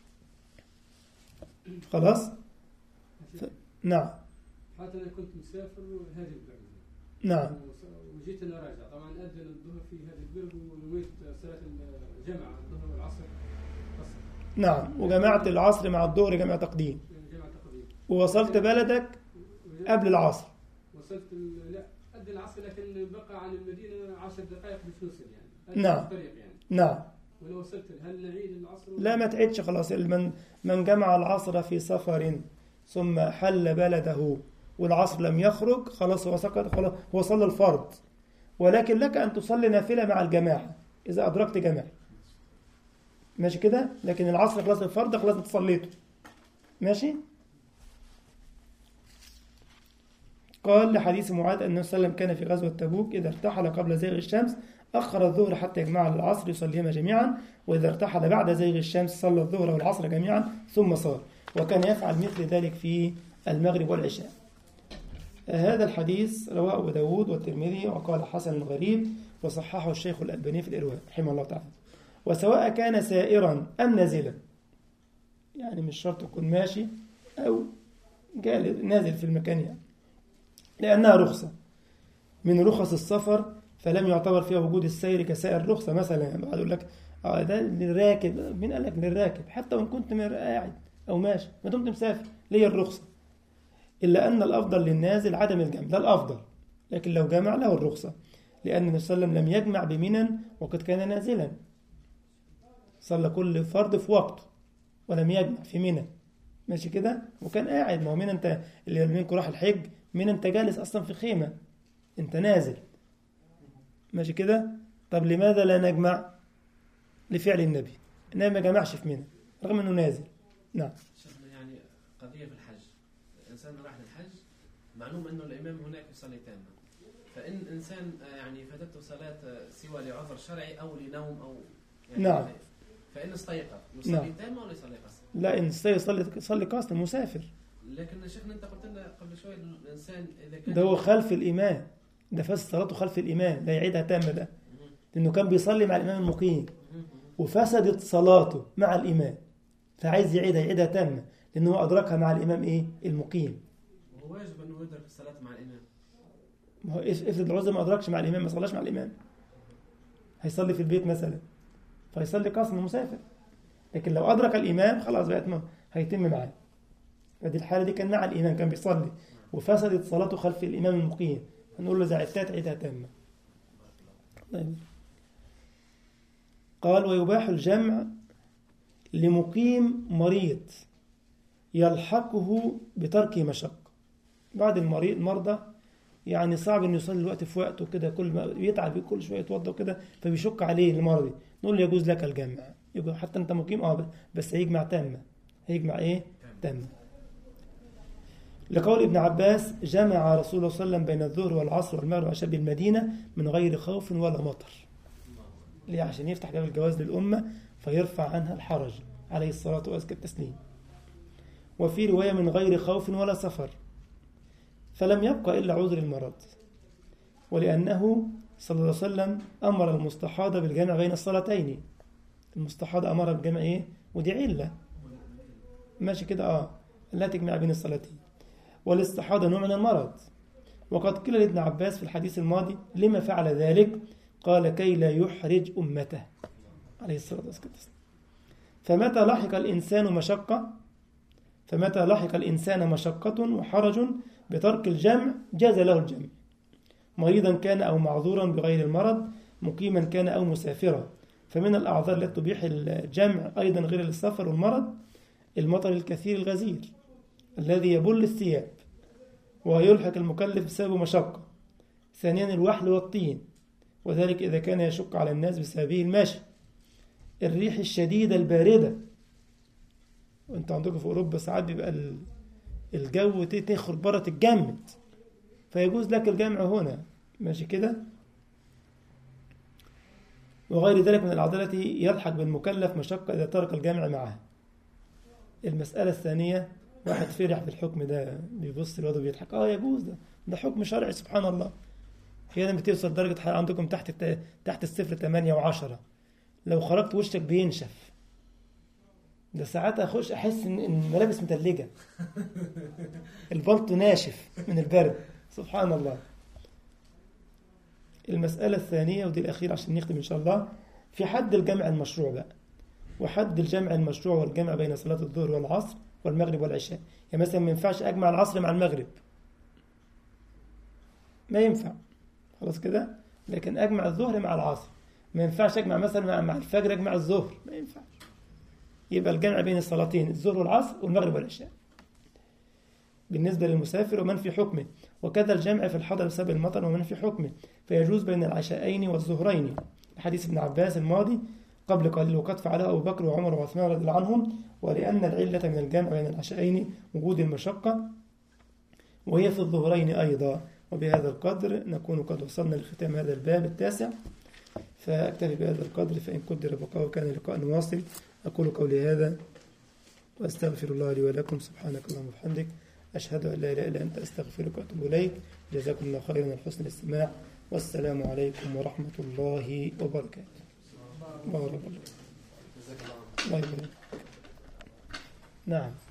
خلاص؟ ف... نعم حتى انا كنت مسافر هذه البلد نعم وجيت انا راجع طبعا اذن الظهر في هذه البلد ونويت صلاه الجمع الظهر والعصر قصر نعم وجمعت العصر مع الظهر جمع تقديم جمع تقديم ووصلت بلدك قبل العصر وصلت ال- لا قد العصر لكن بقى عن المدينه 10 دقائق بفلوس يعني أدي نعم. الطريق يعني نعم ولو وصلت هل نعيد العصر لا ما تعيدش خلاص من من جمع العصر في سفر ثم حل بلده والعصر لم يخرج خلاص هو سقط خلاص هو صلى الفرض ولكن لك أن تصلي نافلة مع الجماعة إذا أدركت جماعة ماشي كده لكن العصر خلاص الفرض خلاص انت صليته ماشي قال لحديث معاذ أن النبي صلى الله عليه وسلم كان في غزوة تبوك إذا ارتحل قبل زيغ الشمس أخر الظهر حتى يجمع العصر يصليهما جميعا وإذا ارتحل بعد زيغ الشمس صلى الظهر والعصر جميعا ثم صار وكان يفعل مثل ذلك في المغرب والعشاء هذا الحديث رواه أبو داود والترمذي وقال حسن غريب وصححه الشيخ الألباني في الإرواء رحمه الله تعالى وسواء كان سائرا أم نازلا يعني مش شرط يكون ماشي أو جالس نازل في المكان يعني لأنها رخصة من رخص السفر فلم يعتبر فيها وجود السير كسائر الرخصة مثلا يعني بعد يقول لك اه ده للراكب مين قال لك للراكب حتى وإن كنت مر- قاعد أو ماشي ما دمت مسافر ليه الرخصة إلا أن الأفضل للنازل عدم الجمع ده الأفضل لكن لو جمع له الرخصة لأن النبي صلى الله عليه وسلم لم يجمع بمنى وقد كان نازلا صلى كل فرض في وقته ولم يجمع في منى ماشي كده وكان قاعد ما هو منى انت اللي منكم راح الحج منى انت جالس اصلا في خيمه انت نازل ماشي كده طب لماذا لا نجمع لفعل النبي النبي ما جمعش في منى رغم انه نازل نعم شيخنا يعني قضية في الحج الإنسان راح للحج معلوم أنه الإمام هناك يصلي تاما فإن إنسان آه، يعني فاتته صلاة آه، سوى لعذر شرعي أو لنوم أو يعني نعم. فإن استيقظ يصلي نعم. تاما ولا يصلي قصر؟ لا ان يصلي يصلي قاصر مسافر لكن شيخنا أنت قلت لنا قبل شوي إنه الإنسان إذا كان ده هو خلف الامام ده فسد صلاته خلف الامام لا يعيدها تامه ده لانه كان بيصلي مع الامام المقيم وفسدت صلاته مع الامام فعايز يعيدها يعيدها تامه لانه هو ادركها مع الامام ايه المقيم وهو واجب أنه يدرك الصلاة مع الإمام ما هو اف- افرض العذر ما ادركش مع الامام ما صلاش مع الامام هيصلي في البيت مثلا فيصلي قاصر مسافر لكن لو ادرك الامام خلاص بقت ما هيتم معاه فدي الحاله دي كان مع الامام كان بيصلي وفسدت صلاته خلف الامام المقيم هنقول له اذا عدتها تعيدها تامه طيب. قال ويباح الجمع لمقيم مريض يلحقه بترك مشق بعد المريض مرضى يعني صعب انه يصلي الوقت في وقته كده كل ما بيتعب كل شويه يتوضا وكده فبيشق عليه المرضي نقول له يجوز لك الجمع يقول حتى انت مقيم اه بس هيجمع تامه هيجمع ايه تامه لقول ابن عباس جمع رسول الله صلى الله عليه وسلم بين الظهر والعصر والمغرب والعشاء بالمدينه من غير خوف ولا مطر ليه عشان يفتح باب الجواز للامه فيرفع عنها الحرج عليه الصلاه وازكى التسليم وفي روايه من غير خوف ولا سفر فلم يبقى إلا عذر المرض ولأنه صلى الله عليه وسلم أمر المستحاضة بالجمع بين الصلاتين المستحاضة أمر بالجمع إيه ودي علة ماشي كده آه لا تجمع بين الصلاتين والاستحاضة نوع من المرض وقد قيل لابن عباس في الحديث الماضي لما فعل ذلك قال كي لا يحرج أمته عليه الصلاة والسلام فمتى لحق الإنسان مشقة فمتى لحق الإنسان مشقة وحرج بترك الجمع جاز له الجمع مريضا كان أو معذورا بغير المرض مقيما كان أو مسافرا فمن الأعذار التي تبيح الجمع أيضا غير السفر والمرض المطر الكثير الغزير الذي يبل الثياب ويلحق المكلف بسبب مشقة ثانيا الوحل والطين وذلك إذا كان يشق على الناس بسببه المشي الريح الشديدة الباردة وانت عندكم في أوروبا ساعات بيبقى ال- الجو تخرج بره تتجمد فيجوز لك الجمع هنا ماشي كده وغير ذلك من الأعضاء التي يلحق بالمكلف مشقة إذا ترك الجمع معها المسألة الثانية واحد فرح بالحكم ده بيبص الواد وبيضحك اه يجوز ده ده حكم شرعي سبحان الله في ناس بتوصل درجة حرارة عندكم تحت الت... تحت الصفر 8 و10 لو خرجت وشك بينشف ده ساعات اخش احس ان إن الملابس متلجة البلطو ناشف من البرد سبحان الله المسألة الثانية ودي الأخيرة عشان نختم إن شاء الله في حد الجمع المشروع بقى وحد الجمع المشروع والجمع بين صلاة الظهر والعصر والمغرب والعشاء يعني مثلا ما ينفعش أجمع العصر مع المغرب ما ينفع خلاص كده لكن أجمع الظهر مع العصر ما ينفعش أجمع مثلا مع- مع الفجر أجمع الظهر ما ينفعش يبقى الجمع بين الصلاتين الظهر والعصر والمغرب والعشاء بالنسبة للمسافر ومن في حكمه وكذا الجمع في الحضر بسبب المطر ومن في حكمه فيجوز بين العشاءين والظهرين حديث ابن عباس الماضي قبل قليل وقد فعله أبو بكر وعمر وعثمان رضي الله عنهم ولأن العلة من الجمع بين العشاءين وجود المشقة وهي في الظهرين أيضا وبهذا القدر نكون قد وصلنا لختام هذا الباب التاسع فأكتفي بهذا القدر فإن قدر بقاء وكان لقاء واصل أقول قولي هذا وأستغفر الله لي ولكم سبحانك اللهم وبحمدك أشهد أن لا إله إلا أنت أستغفرك وأتوب إليك جزاكم الله خيرا على حسن الاستماع والسلام عليكم ورحمة الله وبركاته بارك الله جزاك الله الله يبارك نعم